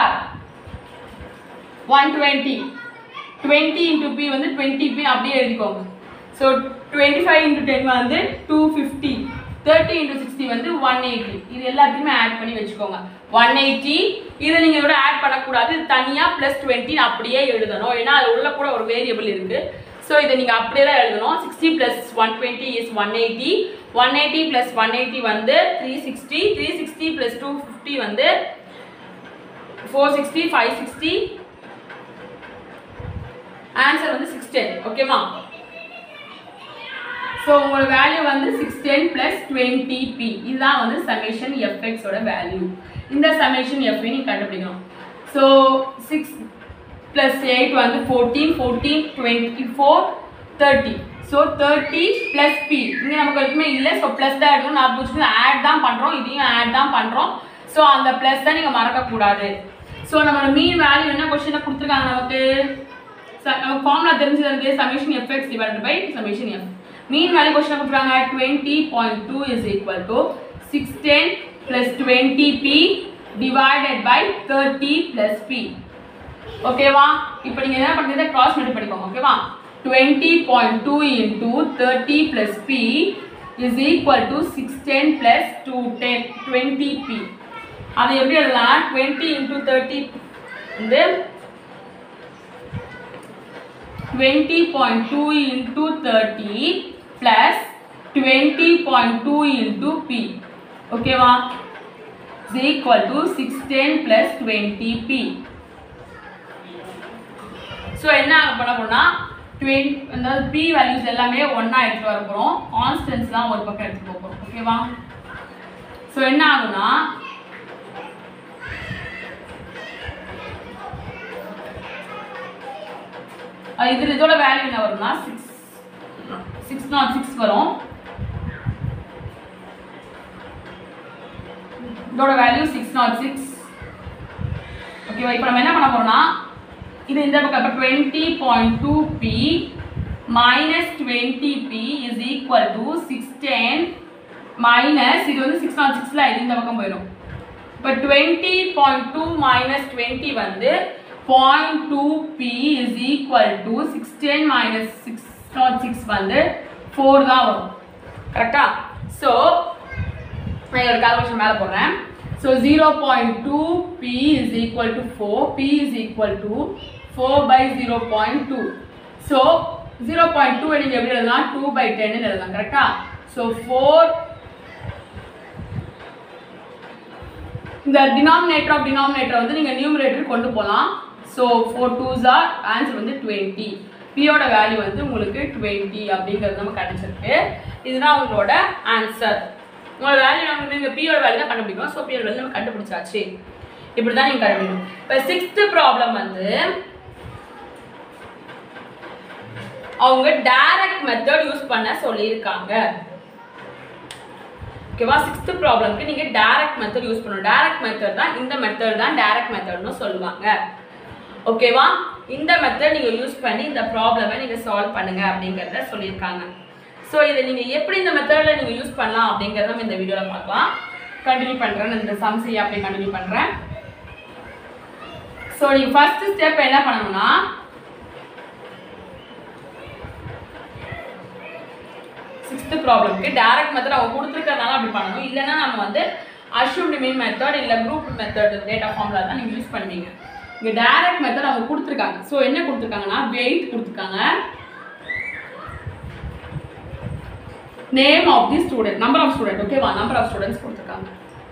one twenty twenty into p வந்து டுவெண்ட்டி பி அப்படியே எழுதிக்கோங்க so twenty five into ten வந்து two fifty thirty into sixty வந்து ஒன் எயிட்டி இது எல்லாத்தையுமே ஆட் பண்ணி வச்சுக்கோங்க ஒன் எயிட்டி இதை நீங்கள் இதோட ஆட் பண்ணக்கூடாது இது தனியாக ப்ளஸ் டுவெண்ட்டி அப்படியே எழுதணும் ஏன்னா அது உள்ள கூட ஒரு வேரியபிள் இருக்குது ஸோ இதை நீங்கள் அப்படியே தான் எழுதணும் sixty plus one twenty is one eighty one eighty plus one eighty வந்து three sixty three sixty plus two fifty வந்து four sixty five sixty answer வந்து சிக்ஸ் டென் ஓகேவா ஸோ உங்களோட வேல்யூ வந்து six ten plus twenty p இதுதான் வந்து summation எஃப்எக்ஸோட value இந்த சமேஷன் எஃப்ஐ நீ கண்டுபிடிக்கணும் ஸோ சிக்ஸ் ப்ளஸ் எயிட் வந்து fourteen fourteen twenty four thirty so thirty plus p இங்கே நமக்கு எதுவுமே இல்லை ஸோ ப்ளஸ் தான் எடுக்கணும் நான் புரிச்சுட்டு ஆட் தான் பண்ணுறோம் இதையும் ஆட் தான் பண்ணுறோம் ஸோ அந்த ப்ளஸ் தான் நீங்கள் மறக்கக்கூடாது ஸோ நம்மளோட மீன் வேல்யூ என்ன கொஸ்டினை கொடுத்துருக்காங்க நமக்கு ச- நமக்கு ஃபார்முலா தெரிஞ்சது summation f x divided by summation f mean value question கொடுக்குறாங்க twenty point two is equal to six ten plus twenty p divided by thirty plus p ஓகேவா இப்போ நீங்கள் என்ன பண்ணுறது கிராஸ் மல்டி பண்ணிக்கோங்க ஓகேவா twenty point two into thirty plus p is equal to six ten plus two ten twenty p அதை எப்படி எழுதலாம் டுவெண்ட்டி இன்டூ தேர்ட்டி வந்து 20.2 into 30 plus 20.2 into P. ஓகேவா is equal to 610 plus 20P. So என்ன ஆக பண்ண போறோம்னா டுவெண்ட் அதாவது பி வேல்யூஸ் எல்லாமே ஒன்றா எடுத்துட்டு வர போகிறோம் கான்ஸ்டன்ஸ் தான் ஒரு பக்கம் எடுத்துட்டு போக போகிறோம் ஓகேவா ஸோ என்ன ஆகும்னா அது இது இதோட வேல்யூ என்ன வரும்னா சிக்ஸ் சிக்ஸ் நாட் சிக்ஸ் வரும் இதோட வேல்யூ சிக்ஸ் நாட் சிக்ஸ் ஓகேவா இப்போ நம்ம என்ன பண்ண போறோம்னா இது இந்த பக்கம் இப்போ twenty point two p minus twenty p is equal to six ten minus இது வந்து சிக்ஸ் நாட் சிக்ஸில் இது இந்த பக்கம் போயிடும் இப்போ twenty point two minus twenty வந்து point two p is equal to six ten minus six naught six வந்து ஃபோர் தான் வரும் கரெக்டா ஸோ நான் ஒரு கால்குலேஷன் மேலே போடுறேன் so zero point two p is equal to four p is equal to four by zero point two so zero point two நீங்கள் எப்படி எழுதலாம் டூ பை டென்னு எழுதலாம் கரெக்டா ஸோ ஃபோர் இந்த டினாமினேட்டர் ஆஃப் டினாமினேட்டர் வந்து நீங்கள் நியூமரேட்டர் கொண்டு போகலாம் so four twos are answer வந்து டுவெண்ட்டி பியோட வேல்யூ வந்து உங்களுக்கு டுவெண்ட்டி அப்படிங்கிறது நம்ம கிடைச்சிருக்கு இதுதான் உங்களோட ஆன்சர் உங்களோட வேல்யூ நம்ம நீங்கள் பியோட வேல்யூ தான் கண்டுபிடிக்கணும் ஸோ பியோட வேல்யூ நம்ம கண்டுபிடிச்சாச்சு இப்படி தான் நீங்கள் கண்டுபிடிக்கணும் இப்போ சிக்ஸ்த்து ப்ராப்ளம் வந்து அவங்க டைரக்ட் மெத்தட் யூஸ் பண்ண சொல்லியிருக்காங்க ஓகேவா சிக்ஸ்த் ப்ராப்ளம்க்கு நீங்கள் டைரக்ட் மெத்தட் யூஸ் பண்ணணும் டைரக்ட் மெத்தட் தான் இந்த மெத்தட் தான் டைரக்ட் மெத்தட்னு சொல்லுவாங்க ஓகேவா இந்த மெத்தட் நீங்கள் யூஸ் பண்ணி இந்த ப்ராப்ளமை நீங்கள் சால்வ் பண்ணுங்க அப்படிங்கிறத சொல்லியிருக்காங்க ஸோ இதை நீங்கள் எப்படி இந்த மெத்தடில் நீங்கள் யூஸ் பண்ணலாம் அப்படிங்கிறத நம்ம இந்த வீடியோவில் பார்க்கலாம் கண்டினியூ பண்ணுறேன் நான் இந்த சம் செய்ய அப்படியே கண்டினியூ பண்ணுறேன் ஸோ நீங்கள் ஃபர்ஸ்ட் ஸ்டெப் என்ன பண்ணணும்னா சிக்ஸ்த் ப்ராப்ளம்க்கு டைரக்ட் மெத்தட் அவங்க கொடுத்துருக்கறதுனால அப்படி பண்ணணும் இல்லைன்னா நம்ம வந்து அஷ்யூம்டு மீன் மெத்தட் இல்லை குரூப் மெத்தட் டேட்டா ஃபார்முலா தான் நீங்கள் யூஸ் பண்ணுவீங்க இங்கே டைரக்ட் மெத்தட் அவங்க கொடுத்துருக்காங்க ஸோ என்ன கொடுத்துருக்காங்கன்னா வெயிட் கொடுத்துருக்காங்க name of the student number of student ஓகேவா நம்பர் ஆஃப் ஸ்டூடெண்ட்ஸ் கொடுத்துருக்காங்க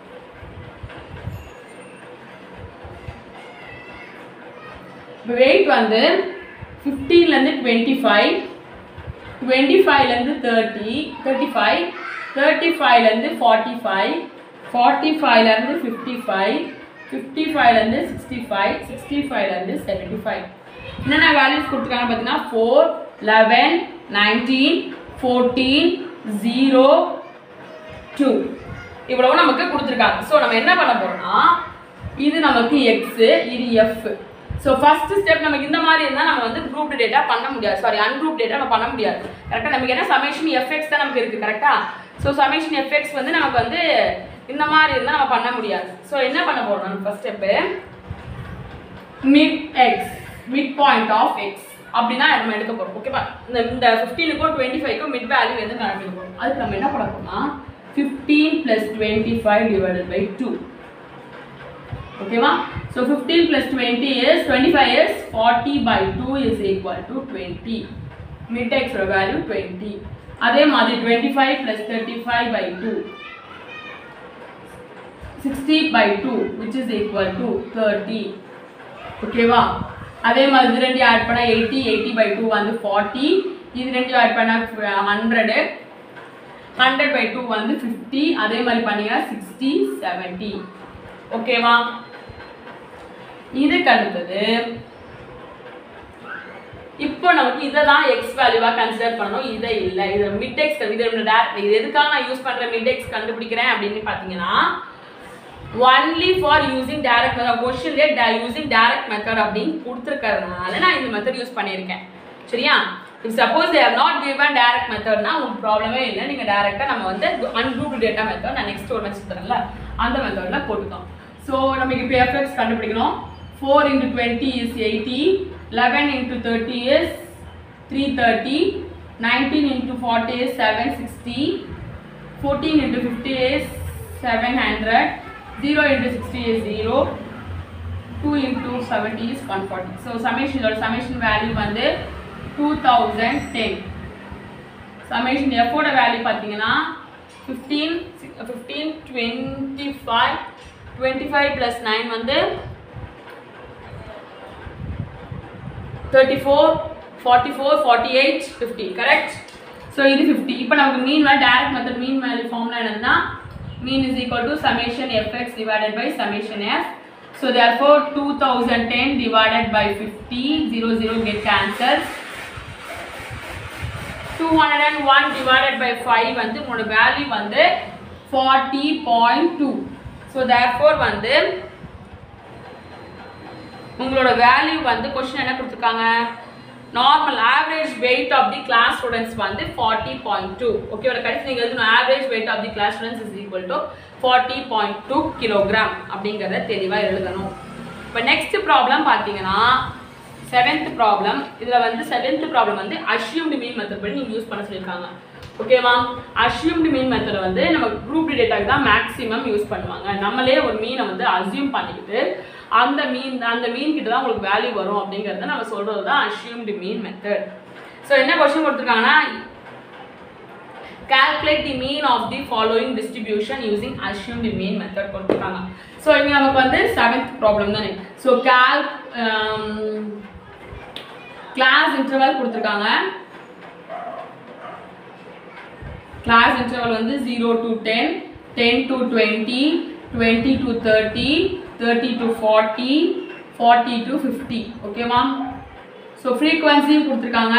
வெயிட் வந்து ஃபிஃப்டீன்லேருந்து டுவெண்ட்டி ஃபைவ் டுவெண்ட்டி ஃபைவ்லேருந்து தேர்ட்டி தேர்ட்டி ஃபைவ் தேர்ட்டி ஃபைவ்லேருந்து ஃபார்ட்டி ஃபைவ் ஃபார்ட்டி ஃபைவ்லேருந்து ஃபிஃப்டி ஃபைவ் ஃபிஃப்டி ஃபைவ்லேருந்து சிக்ஸ்டி ஃபைவ் சிக்ஸ்டி ஃபைவ்லேருந்து செவன்ட்டி ஃபைவ் என்னென்ன வேல்யூஸ் கொடுத்துருக்காங்க பார்த்தீங்கன்னா four eleven nineteen fourteen zero two இவ்வளவு நமக்கு கொடுத்துருக்காங்க ஸோ நம்ம என்ன பண்ண போறோம்னா இது நமக்கு எக்ஸ் இது எஃப் ஸோ ஃபர்ஸ்ட் ஸ்டெப் நமக்கு இந்த மாதிரி இருந்தால் நம்ம வந்து குரூப் டேட்டா பண்ண முடியாது சாரி அன்குரூப் டேட்டா நம்ம பண்ண முடியாது கரெக்டாக நமக்கு என்ன சமேஷன் எஃப்எக்ஸ் தான் நமக்கு இருக்குது கரெக்டாக ஸோ சமேஷன் எஃப்எக்ஸ் வந்து நமக்கு வந்து இந்த மாதிரி இருந்தால் நம்ம பண்ண முடியாது ஸோ என்ன பண்ண போறோம் நம்ம first step mid x mid point of x அப்படின்னா நம்ம எடுக்க போகிறோம் ஓகேவா இந்த இந்த ஃபிஃப்டீனுக்கும் டுவெண்ட்டி ஃபைவ்க்கும் மிட் வேல்யூ எது கண்டுபிடிக்க போகிறோம் அதுக்கு நம்ம என்ன பண்ண போறோம்னா fifteen plus twenty five divided by two ஓகேவா so fifteen plus twenty years twenty five years forty by two is equal to twenty mid எக்ஸோட வேல்யூ டுவெண்ட்டி அதே மாதிரி twenty five plus thirty five by two sixty by two which is equal to thirty ஓகேவா அதே மாதிரி இது ரெண்டு add பண்ணால் eighty eighty by two வந்து ஃபார்ட்டி இது ரெண்டு ஆட் பண்ணால் ஹண்ட்ரடு ஹண்ட்ரட் பை டூ வந்து ஃபிஃப்டி அதே மாதிரி பண்ணீங்கன்னா சிக்ஸ்டி செவன்ட்டி ஓகேவா இதுக்கு அடுத்தது இப்போ நமக்கு இதை தான் எக்ஸ் வேல்யூவாக கன்சிடர் பண்ணணும் இதை இல்லை இது மிட்எக்ஸ் இது டேரக்ட் இது எதுக்காக நான் யூஸ் பண்ணுற மிட்எக்ஸ் கண்டுபிடிக்கிறேன் அப்படின்னு பார்த்தீங்கன்னா only for using direct method கொஸ்டின்லேயே யூசிங் டைரக்ட் மெத்தட் அப்படின்னு கொடுத்துருக்கறதுனால நான் இந்த மெத்தட் யூஸ் பண்ணியிருக்கேன் சரியா if suppose they are not given direct மெத்தட்னா உங்களுக்கு ப்ராப்ளமே இல்லை நீங்கள் டேரெக்டாக நம்ம வந்து அன்குரூப் டேட்டா மெத்தட் நான் நெக்ஸ்ட் ஒரு மெத்தட் தரேன்ல அந்த மெத்தடில் போட்டுக்கோம் ஸோ நமக்கு இப்போ எஃப்எக்ஸ் கண்டுபிடிக்கணும் four into twenty is eighty eleven into thirty is three thirty nineteen into forty is seven sixty fourteen into fifty is seven hundred zero into sixty is zero two into seventy is one forty so summation இதோட summation value வந்து two thousand ten summation எஃபோட value பார்த்தீங்கன்னா fifteen fifteen twenty five twenty five plus nine வந்து thirty four forty four forty eight fifty correct so இது fifty இப்போ நமக்கு mean value direct method mean value ஃபார்ம்ல என்னன்னா mean is equal to summation f x divided by summation f so So therefore 2010 divided by 50, 0, 0 get cancels. 201 divided by 5 வந்து உங்களோட value வந்து 40.2 so therefore வந்து உங்களோட வேல்யூ வந்து கொஸ்டின் என்ன கொடுத்துருக்காங்க normal average weight of the class students வந்து forty point two okay ஒரு கடைசி நீங்கள் எழுதணும் average weight of the class students is equal to forty point two kilogram அப்படிங்கிறத தெளிவாக எழுதணும் இப்போ நெக்ஸ்ட் ப்ராப்ளம் பார்த்தீங்கன்னா செவன்த் ப்ராப்ளம் இதில் வந்து செவன்த் ப்ராப்ளம் வந்து அஷ்யூம்டு மீன் மெத்தட் படி நீங்கள் யூஸ் பண்ண சொல்லியிருக்காங்க ஓகேவா அஷ்யூம்டு மீன் மெத்தட் வந்து நம்ம குரூப் டேட்டாக்கு தான் மேக்ஸிமம் யூஸ் பண்ணுவாங்க நம்மளே ஒரு மீனை வந்து அசியூம் பண்ணிக்கிட்டு அந்த மீன் அந்த மீன் கிட்ட தான் உங்களுக்கு வேல்யூ வரும் அப்படிங்கிறத நம்ம சொல்றது தான் அஷ்யூம்டு மீன் மெத்தட் ஸோ என்ன கொஸ்டின் கொடுத்துருக்காங்கன்னா calculate the mean of the following distribution using assumed mean method கொடுத்துருக்காங்க ஸோ இங்கே நமக்கு வந்து செவன்த் ப்ராப்ளம் தானே ஸோ கேல் கிளாஸ் இன்டர்வல் கொடுத்துருக்காங்க கிளாஸ் இன்டர்வல் வந்து zero to ten ten to twenty twenty to thirty thirty to forty forty to fifty ஓகேவா so ஃப்ரீக்வன்சியும் கொடுத்துருக்காங்க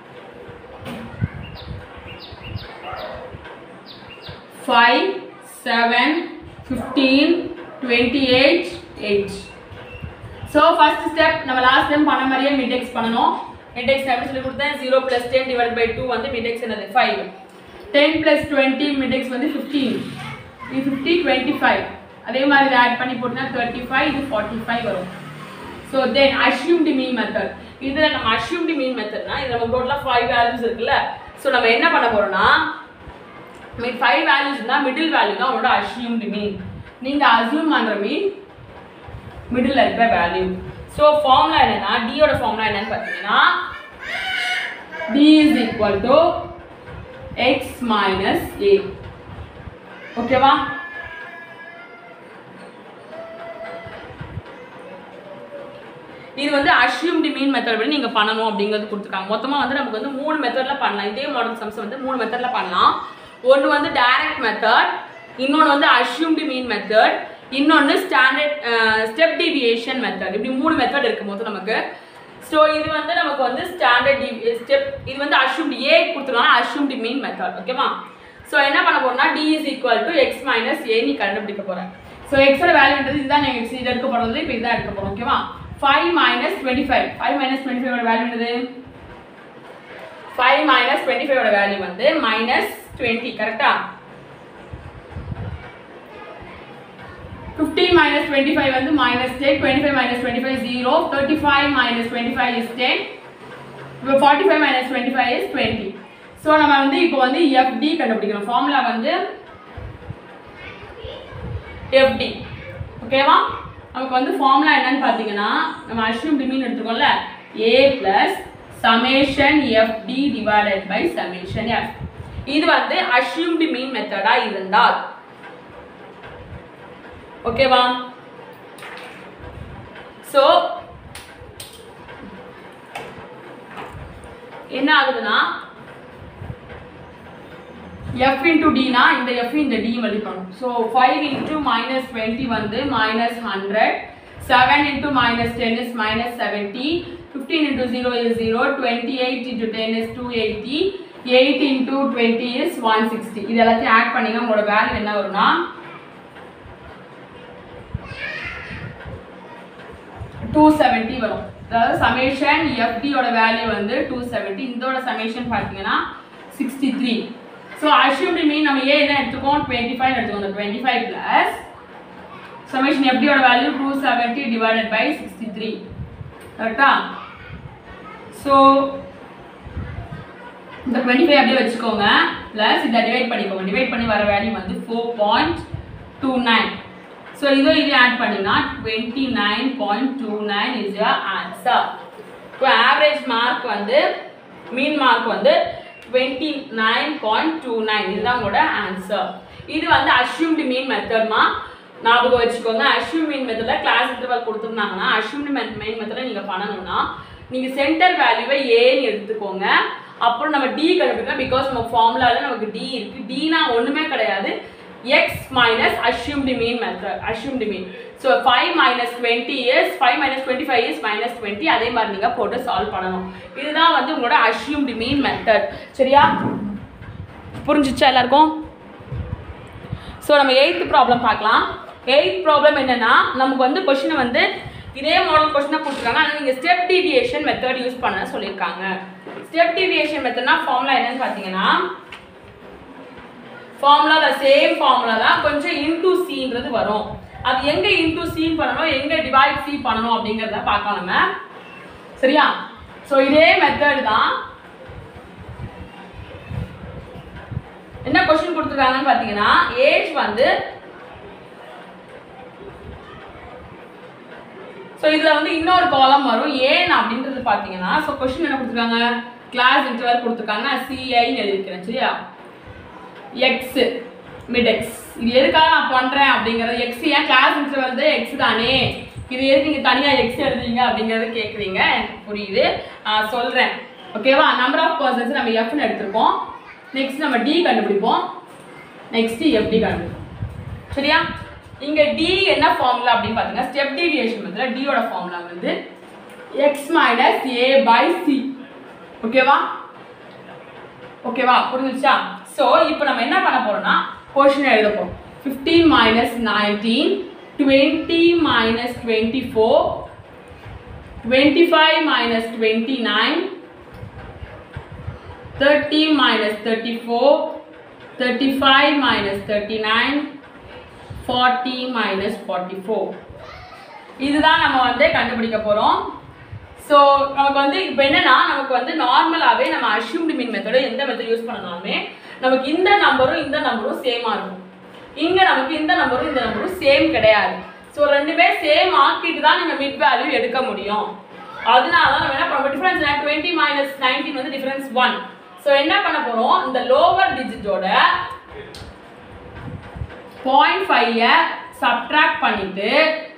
five seven fifteen twenty eight eight so first step நம்ம last time பண்ண மாதிரியே mid x பண்ணணும் mid x எப்படி சொல்லி கொடுத்தேன் zero plus ten divide by two வந்து மிடெக்ஸ் என்னது five ten plus twenty mid x வந்து ஃபிஃப்டீன் இது ஃபிஃப்டி டுவெண்ட்டி ஃபைவ் அதே மாதிரி இதை ஆட் பண்ணி போட்டுனா தேர்ட்டி ஃபைவ் இது ஃபார்ட்டி ஃபைவ் வரும் so then assumed mean method இதில் நம்ம அஷ்யூம்டு மீன் மெத்தட்னா இது நம்ம டோட்டலாக ஃபைவ் வேல்யூஸ் இருக்குல்ல ஸோ நம்ம என்ன பண்ண போறோம்னா மீன் ஃபைவ் வேல்யூஸ்னா மிடில் வேல்யூ தான் உங்களோட அஷ்யூம்டு மீன் நீங்கள் அசியூம் பண்ணுற மீன் மிடில் இருக்கிற வேல்யூ ஸோ ஃபார்முலா என்னன்னா டியோட ஃபார்முலா என்னன்னு பார்த்தீங்கன்னா d is equal to x minus a ஓகேவா இது வந்து அஷ்யூம்டு மீன் மெத்தட் படி நீங்கள் பண்ணணும் அப்படிங்கிறது கொடுத்துருக்காங்க மொத்தமாக வந்து நமக்கு வந்து மூணு மெத்தடில் பண்ணலாம் இதே மாடல் சம்ஸ் வந்து மூணு மெத்தடில் பண்ணலாம் ஒன்று வந்து டைரக்ட் மெத்தட் இன்னொன்று வந்து அஷ்யூம்டு மீன் மெத்தட் இன்னொன்று ஸ்டாண்டர்ட் ஸ்டெப் டிவியேஷன் மெத்தட் இப்படி மூணு மெத்தட் இருக்கு மொத்தம் நமக்கு ஸோ இது வந்து நமக்கு வந்து ஸ்டாண்டர்ட் டிவி ஸ்டெப் இது வந்து அஷ்யூம்டு ஏ கொடுத்துருக்காங்க அஷ்யூம்டு மீன் மெத்தட் ஓகேவா ஸோ என்ன பண்ண போறோம்னா d is equal to x minus a நீ கண்டுபிடிக்க போறேன் ஸோ எக்ஸோட வேல்யூன்றது இதுதான் நீங்கள் எக்ஸ் இது எடுக்க போகிறது இப்போ இதான் எடுக்க போகிறோம் ஓகேவா five minus twenty five five minus twenty ஃபைவோட வேல்யூ என்னது ஃபைவ் மைனஸ் டுவெண்ட்டி ஃபைவோட வேல்யூ வந்து மைனஸ் டுவெண்ட்டி கரெக்டா ஃபிஃப்டீன் மைனஸ் டுவெண்ட்டி ஃபைவ் வந்து minus ten twenty five minus twenty five zero thirty five minus twenty five is ten இப்போ forty five minus twenty five is twenty so நம்ம வந்து இப்போ வந்து FD கண்டுபிடிக்கணும் formula வந்து FD ஓகேவா நமக்கு வந்து ஃபார்முலா என்னன்னு பார்த்தீங்கன்னா நம்ம அஷ்யூம் மீன் எடுத்துக்கோம்ல a plus summation f d divided by summation f இது வந்து அஷ்யூம்டு மீன் மெத்தடா இருந்தால் ஓகேவா ஸோ என்ன ஆகுதுன்னா எஃப் இன்டூ டினா இந்த எஃப் இந்த டி மதிக்கணும் so five into minus twenty வந்து minus hundred seven into minus ten is minus seventy fifteen into zero is zero twenty eight into ten is two eighty eight into twenty is one sixty இது எல்லாத்தையும் add பண்ணிங்க உங்களோட value என்ன வரும்னா two seventy வரும் அதாவது summation எஃப்டியோட value வந்து டூ செவன்ட்டி இதோட சமேஷன் பார்த்தீங்கன்னா sixty three so assumed mean நம்ம ஏ என்ன எடுத்துக்கோம் டுவெண்ட்டி ஃபைவ் எடுத்துக்கோங்க டுவெண்ட்டி ஃபைவ் ப்ளஸ் சமேஷன் எஃப்டியோட value two seventy divided by sixty three கரெக்டா ஸோ இந்த டுவெண்ட்டி ஃபைவ் அப்படியே வச்சுக்கோங்க ப்ளஸ் இதை டிவைட் பண்ணிக்கோங்க டிவைட் பண்ணி வர வேல்யூ வந்து four point two nine so இதோ இது ஆட் பண்ணிங்கன்னா twenty nine point two nine is your answer இப்போ ஆவரேஜ் மார்க் வந்து மீன் மார்க் வந்து twenty nine point two nine இதுதான் உங்களோட ஆன்சர் இது வந்து அஷ்யூம்டு மீன் மெத்தட்மா ஞாபகம் வச்சுக்கோங்க அஷ்யூம் மீன் மெத்தடில் கிளாஸ் இன்டர்வல் கொடுத்துருந்தாங்கன்னா அஷ்யூம்டு மீன் மெத்தடில் நீங்கள் பண்ணணும்னா நீங்கள் சென்டர் வேல்யூவை ஏன்னு எடுத்துக்கோங்க அப்புறம் நம்ம டி கண்டுபிடிக்கலாம் பிகாஸ் நம்ம ஃபார்முலாவில் நமக்கு டி இருக்குது டினா ஒன்றுமே கிடையாது x minus assumed mean method assumed mean so five minus twenty years five minus twenty five years minus twenty அதே மாதிரி நீங்கள் போட்டு சால்வ் பண்ணணும் இதுதான் வந்து உங்களோட அஷ்யூம்டு மீன் மெத்தட் சரியா புரிஞ்சிச்சா எல்லாருக்கும் ஸோ நம்ம எயித்து ப்ராப்ளம் பார்க்கலாம் எயித் ப்ராப்ளம் என்னன்னா நமக்கு வந்து கொஷினை வந்து இதே மாடல் கொஷினை கொடுத்துருக்காங்க ஆனால் நீங்கள் ஸ்டெப் டீவியேஷன் மெத்தட் யூஸ் பண்ண சொல்லியிருக்காங்க ஸ்டெப் டீவியேஷன் மெத்தட்னா ஃபார்முலா என்னன்னு பார்த்தீங்கன்னா ஃபார்முலா த சேம் ஃபார்முலா தான் கொஞ்சம் இன்டூ சின்றது வரும் அது எங்க இன்டூ சீன் பண்ணணும் எங்க டிவைட் சி பண்ணணும் அப்படிங்கிறத பார்க்கலாம் நம்ம சரியா ஸோ இதே மெத்தட் தான் என்ன கொஸ்டின் கொடுத்துருக்காங்கன்னு பார்த்தீங்கன்னா ஏஜ் வந்து ஸோ இதில் வந்து இன்னொரு காலம் வரும் ஏன் அப்படின்றது பார்த்தீங்கன்னா ஸோ கொஸ்டின் என்ன கொடுத்துருக்காங்க கிளாஸ் இன்டர்வல் கொடுத்துருக்காங்க நான் சிஐன்னு எழுதிக்கிறேன் சரியா எக்ஸ் மிட் எக்ஸ் இது எதுக்காக நான் பண்ணுறேன் அப்படிங்கிறது எக்ஸ் ஏன் கிளாஸ் இன்டர்வல் வந்து எக்ஸ் தானே இது எதுக்கு நீங்கள் தனியாக எக்ஸ் எழுதுறீங்க அப்படிங்கிறது கேட்குறீங்க எனக்கு புரியுது நான் சொல்கிறேன் ஓகேவா நம்பர் ஆஃப் பர்சன்ஸ் நம்ம எஃப்னு எடுத்திருக்கோம் நெக்ஸ்ட் நம்ம டி கண்டுபிடிப்போம் நெக்ஸ்ட் எஃப்டி கண்டுபிடிப்போம் சரியா இங்க டி என்ன ஃபார்முலா அப்படின்னு பார்த்தீங்கன்னா ஸ்டெப் டீவியேஷன் மெத்தட்ல d யோட ஃபார்முலா வந்து x minus a by c ஓகேவா ஓகேவா புரிஞ்சுச்சா ஸோ இப்போ நம்ம என்ன பண்ண போறோம்னா கொஷின் எழுத போறோம் fifteen minus nineteen twenty minus twenty four twenty five minus twenty nine thirty minus thirty four thirty five minus thirty nine forty minus forty four இதுதான் நம்ம வந்து கண்டுபிடிக்க போகிறோம் ஸோ நமக்கு வந்து இப்போ என்னன்னா நமக்கு வந்து நார்மலாகவே நம்ம அஷ்யூம்டு மீன் மெத்தடோ எந்த மெத்தட் யூஸ் பண்ணனாலுமே நமக்கு இந்த நம்பரும் இந்த நம்பரும் சேமாக இருக்கும் இங்கே நமக்கு இந்த நம்பரும் இந்த நம்பரும் சேம் கிடையாது ஸோ ரெண்டுமே சேம் ஆக்கிட்டு தான் நீங்கள் மிட் வேல்யூ எடுக்க முடியும் அதனால தான் நம்ம என்ன பண்ணுவோம் டிஃபரன்ஸ் டுவெண்ட்டி மைனஸ் நைன்டீன் வந்து டிஃபரன்ஸ் ஒன் ஸோ என்ன பண்ண போகிறோம் இந்த லோவர் டிஜிட்டோட பாயிண்ட் ஃபைவ் சப்ட்ராக்ட் பண்ணிட்டு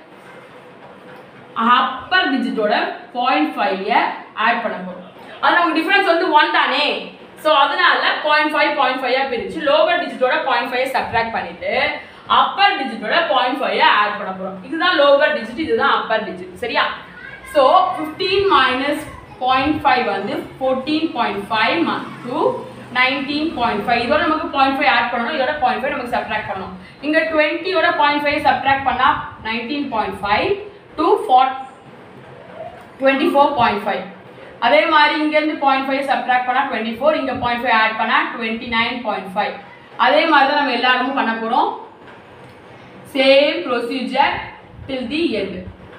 அப்பர் டிஜிட்டோட பாயிண்ட் ஃபைவ் ஆட் பண்ண போறோம் அது நமக்கு டிஃபரன்ஸ் வந்து ஒன் தானே ஸோ அதனால பாயிண்ட் ஃபைவ் பாயிண்ட் ஃபைவ் பிரிச்சு லோவர் டிஜிட்டோட பாயிண்ட் ஃபைவ் சப்ட்ராக்ட் பண்ணிட்டு அப்பர் டிஜிட்டோட பாயிண்ட் ஃபைவ் ஆட் பண்ண போறோம் இதுதான் லோவர் டிஜிட் இதுதான் அப்பர் டிஜிட் சரியா so fifteen minus point five வந்து fourteen point five to nineteen point five இதோட நமக்கு பாயிண்ட் ஃபைவ் ஆட் பண்ணணும் இதோட பாயிண்ட் ஃபைவ் நமக்கு சப்ட்ராக்ட் பண்ணணும் இங்க டுவெண்ட்டியோட பாயிண்ட் ஃபைவ் சப்ட்ராக்ட் பண்ணா நைன்டீன் பாயிண்ட் ஃபைவ் டு ஃபார்ட் டுவெண்ட்டி ஃபோர் பாயிண்ட் ஃபைவ் அதே மாதிரி இங்கேருந்து பாயிண்ட் ஃபைவ் சப்ட்ராக்ட் பண்ணால் டுவெண்ட்டி ஃபோர் இங்கே பாயிண்ட் ஃபைவ் ஆட் பண்ணால் டுவெண்ட்டி நைன் பாயிண்ட் ஃபைவ் அதே மாதிரி தான் நம்ம எல்லா இடமும் பண்ண போகிறோம் same procedure till the end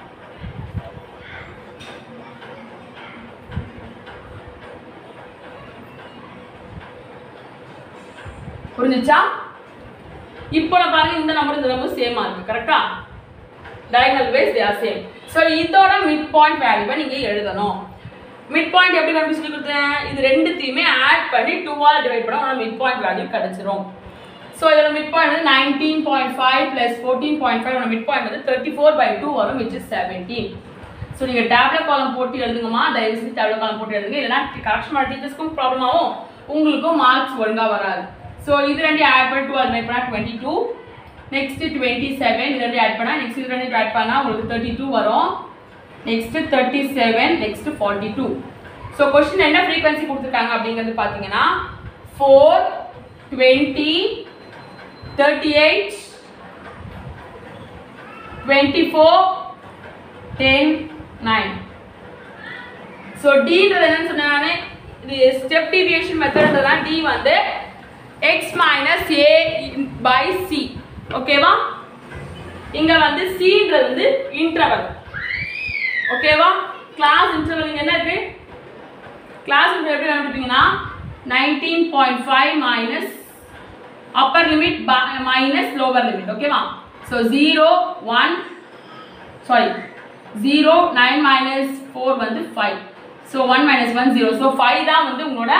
புரிஞ்சுச்சா இப்போ நான் பாருங்க இந்த நம்பர் இந்த நம்பர் சேமா இருக்கு கரெக்டா diagonal wise they are same so இதோட மிட் பாயிண்ட் வேல்யூவை நீங்க எழுதணும் மிட் பாயிண்ட் எப்படி கண்டுபிடிச்சு சொல்லி கொடுத்தேன் இது ரெண்டுத்தையுமே ஆட் பண்ணி டூவால் டிவைட் பண்ணா உனக்கு மிட் பாயிண்ட் வேல்யூ கிடைச்சிரும் ஸோ இதோட மிட் பாயிண்ட் வந்து nineteen point five plus fourteen point five mid point வந்து தேர்ட்டி ஃபோர் பை டூ வரும் விச் இஸ் செவன்டீன் ஸோ நீங்கள் டேப்லெட் காலம் போட்டு எழுதுங்கம்மா தயவு செஞ்சு டேப்லெட் காலம் போட்டு எழுதுங்க இல்லைனா கரெக்ஷன் பண்ண டீச்சர்ஸ்க்கும் ப்ராப்ளம் ஆகும் உங்களுக்கும் மார்க்ஸ் ஒழுங்காக வராது ஸோ இது ரெண்டு ஆட் பண்ணி டூ அது பண்ணால் twenty two next twenty seven இது ரெண்டு ஆட் பண்ணால் நெக்ஸ்ட் இது ரெண்டு ஆட் பண்ணால் உங்களுக்கு தேர்ட்டி டூ வரும் next thirty seven next forty two so question என்ன ஃப்ரீக்வன்சி கொடுத்துருக்காங்க அப்படிங்கிறது பார்த்தீங்கன்னா four twenty thirty eight twenty four ten nine so டீன்றது என்னன்னு சொன்னானே இது ஸ்டெப் டிவியேஷன் மெத்தட்ன்றதான் டி வந்து x minus a by c ஓகேவா இங்க வந்து சின்றது வந்து இன்டர்வல் ஓகேவா கிளாஸ் இன்டர்வல் இங்க என்ன இருக்கு கிளாஸ் இன்டர்வல் எப்படி கண்டுபிடிப்பீங்கன்னா nineteen point five minus upper limit minus lower limit ஓகேவா so zero one sorry zero nine minus four வந்து five so one minus one zero so five தான் வந்து உங்களோட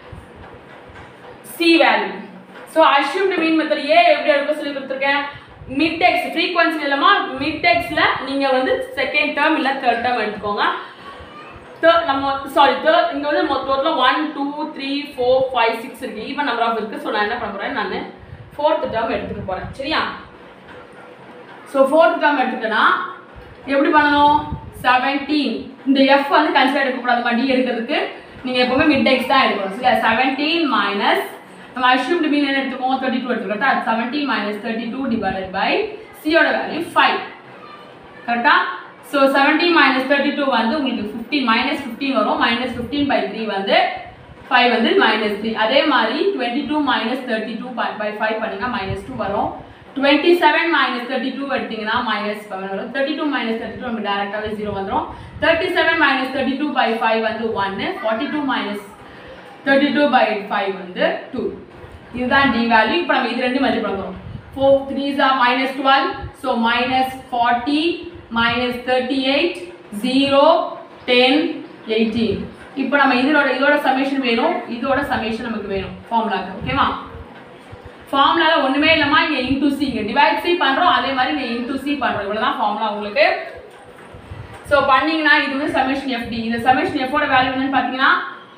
c value so assumed mean method a எப்படி எடுக்க சொல்லி கொடுத்துருக்கேன் mid x frequency இல்லாம மிட் டெக்ஸ்ல நீங்க வந்து செகண்ட் டேர்ம் இல்ல தேர்ட் டேர்ம் எடுத்துக்கோங்க Third- நம்ம சாரி தேர்ட் இங்க வந்து டோட்டலாக one two three four five six இருக்கு ஈவன் நம்பர் ஆஃப் இருக்கு ஸோ நான் என்ன பண்ண போறேன் நான் ஃபோர்த் டேர்ம் எடுத்துக்க போகிறேன் சரியா ஸோ ஃபோர்த் டேர்ம் எடுத்துட்டேன்னா எப்படி பண்ணணும் செவன்டீன் இந்த எஃப் வந்து கன்சிடர் எடுக்கக்கூடாதுமா டி எடுக்கிறதுக்கு நீங்கள் எப்பவுமே மிட் எக்ஸ் தான் எடுக்கணும் சரியா செவன்டீன் மைனஸ் நம்ம அஷ்யூம்டு மீன் என்ன எடுத்துக்கோம் தேர்ட்டி டூ எடுத்துக்கிட்டா அது seventeen minus thirty two divided by சியோட வேல்யூ ஃபைவ் கரெக்டா so seventeen minus thirty two வந்து உங்களுக்கு ஃபிஃப்டீன் மைனஸ் ஃபிஃப்டீன் வரும் மைனஸ் ஃபிஃப்டீன் பை த்ரீ வந்து ஃபைவ் வந்து மைனஸ் த்ரீ அதே மாதிரி twenty two minus thirty two by five பண்ணிங்கன்னா மைனஸ் டூ வரும் twenty seven minus thirty two எடுத்தீங்கன்னா மைனஸ் செவன் வரும் thirty two minus thirty two நம்ம டேரெக்டாகவே ஜீரோ வந்துடும் thirty seven minus thirty two by five வந்து ஒன்று forty two minus thirty two by five வந்து டூ இதுதான் டி வேல்யூ இப்போ நம்ம இது ரெண்டு மல்டிபிள் பண்ணுறோம் four threes are minus twelve so minus forty minus thirty eight zero ten eighteen இப்போ நம்ம இதோட இதோட சமேஷன் வேணும் இதோட சமேஷன் நமக்கு வேணும் ஃபார்முலாக்கு ஓகேவா ஃபார்முலால ஒண்ணுமே இல்லைம்மா இங்க இன்டூ சி இங்க டிவைட் சி பண்றோம் அதே மாதிரி இங்க இன்டூ சி பண்றோம் இவ்வளவுதான் ஃபார்முலா உங்களுக்கு ஸோ பண்ணீங்கன்னா இது வந்து சமேஷன் எஃப்டி இந்த சமேஷன் எஃபோட வேல்யூ என்னன்னு பார்த்தீங்கன்னா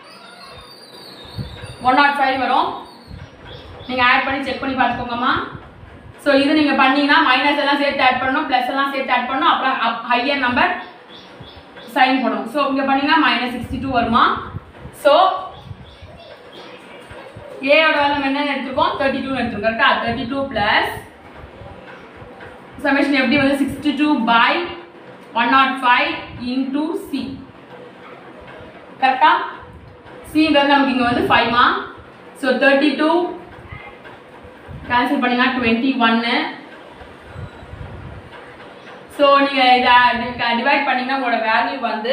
ஒன் நாட் ஃபைவ் வரும் நீங்கள் ஆட் பண்ணி செக் பண்ணி பார்த்துக்கோங்கம்மா ஸோ இது நீங்கள் பண்ணீங்கன்னா மைனஸ் எல்லாம் சேர்த்து ஆட் பண்ணணும் ப்ளஸ் எல்லாம் சேர்த்து ஆட் பண்ணணும் அப்புறம் ஹையர் நம்பர் சைன் பண்ணணும் ஸோ இங்கே பண்ணீங்கன்னா மைனஸ் சிக்ஸ்டி டூ வருமா ஸோ ஏயோட வேலை நம்ம என்ன எடுத்துருக்கோம் தேர்ட்டி டூ எடுத்துருக்கோம் கரெக்டா தேர்ட்டி டூ ப்ளஸ் சமேஷன் எப்படி வந்து sixty two by one nought five into C கரெக்டா சின்றது நமக்கு இங்கே வந்து ஃபைவ்மா ஸோ தேர்ட்டி டூ கேன்சல் பண்ணிங்கன்னா டுவெண்ட்டி ஒன்று ஸோ நீங்கள் இதை டிவைட் பண்ணிங்கன்னா உங்களோட வேல்யூ வந்து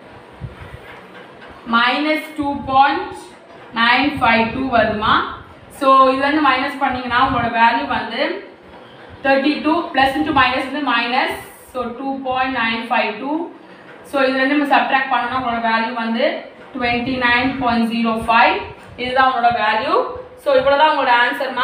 minus two point nine five two வருமா ஸோ இது வந்து மைனஸ் பண்ணிங்கன்னா உங்களோட வேல்யூ வந்து thirty two plus into minus வந்து minus so two point nine five two so இது ரெண்டு நம்ம சப்ட்ராக்ட் பண்ணோம்னா உங்களோட வேல்யூ வந்து twenty nine point zero five இதுதான் உங்களோட வேல்யூ ஸோ இவ்வளோ தான் உங்களோட ஆன்சர்மா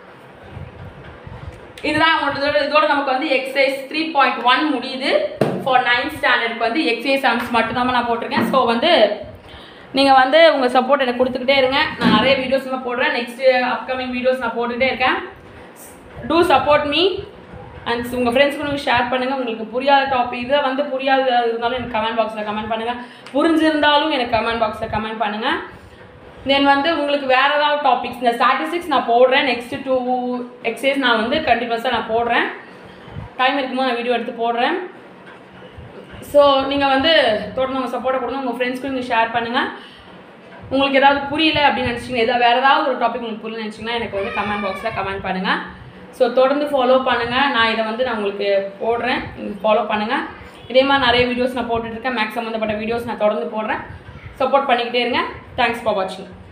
இதுதான் உங்களோட இதோட இதோட நமக்கு வந்து எக்ஸசைஸ் த்ரீ பாயிண்ட் ஒன் முடியுது ஃபார் நைன்த் ஸ்டாண்டர்டுக்கு வந்து எக்ஸசைஸ் சம்ஸ் மட்டும்தான் நான் போட்டிருக்கேன் ஸோ வந்து நீங்கள் வந்து உங்கள் சப்போர்ட் எனக்கு கொடுத்துக்கிட்டே இருங்க நான் நிறைய வீடியோஸ்லாம் போடுறேன் நெக்ஸ்ட் அப்கமிங் வீடியோஸ் நான் போட்டுகிட்டே இருக்கேன் டூ சப்போர்ட் மீ அண்ட் உங்கள் ஃப்ரெண்ட்ஸ்க்கு நீங்கள் ஷேர் பண்ணுங்கள் உங்களுக்கு புரியாத டாபிக் இதை வந்து புரியாத இருந்தாலும் எனக்கு கமெண்ட் பாக்ஸில் கமெண்ட் பண்ணுங்கள் புரிஞ்சிருந்தாலும் எனக்கு கமெண்ட் பாக்ஸில் கமெண்ட் பண்ணுங்கள் தென் வந்து உங்களுக்கு வேறு ஏதாவது டாபிக்ஸ் இந்த ஸ்டாட்டிஸ்டிக்ஸ் நான் போடுறேன் நெக்ஸ்ட் டூ எக்ஸசைஸ் நான் வந்து கண்டினியூஸாக நான் போடுறேன் டைம் இருக்கும்போது நான் வீடியோ எடுத்து போடுறேன் ஸோ நீங்கள் வந்து தொடர்ந்து உங்கள் சப்போர்ட்டை கொடுங்க உங்கள் ஃப்ரெண்ட்ஸ்க்கு நீங்கள் ஷேர் பண்ணுங்கள் உங்களுக்கு ஏதாவது புரியல அப்படின்னு நினச்சிங்கன்னா ஏதாவது வேறு ஏதாவது ஒரு டாபிக் உங்களுக்கு புரியல நினச்சிங்கன்னா எனக்கு வந்து கமெண்ட் பாக்ஸில் கமெண்ட் பண்ணுங்கள் ஸோ தொடர்ந்து ஃபாலோ பண்ணுங்கள் நான் இதை வந்து நான் உங்களுக்கு போடுறேன் நீங்கள் ஃபாலோ பண்ணுங்கள் இதே மாதிரி நிறைய வீடியோஸ் நான் போட்டுட்ருக்கேன் மேக்ஸ் சம்மந்தப்பட்ட வீடியோஸ் நான் தொடர்ந்து போடுறேன் சப்போர்ட் பண்ணிக்கிட்டே இருங்க தேங்க்ஸ் ஃபார் வாட்சிங்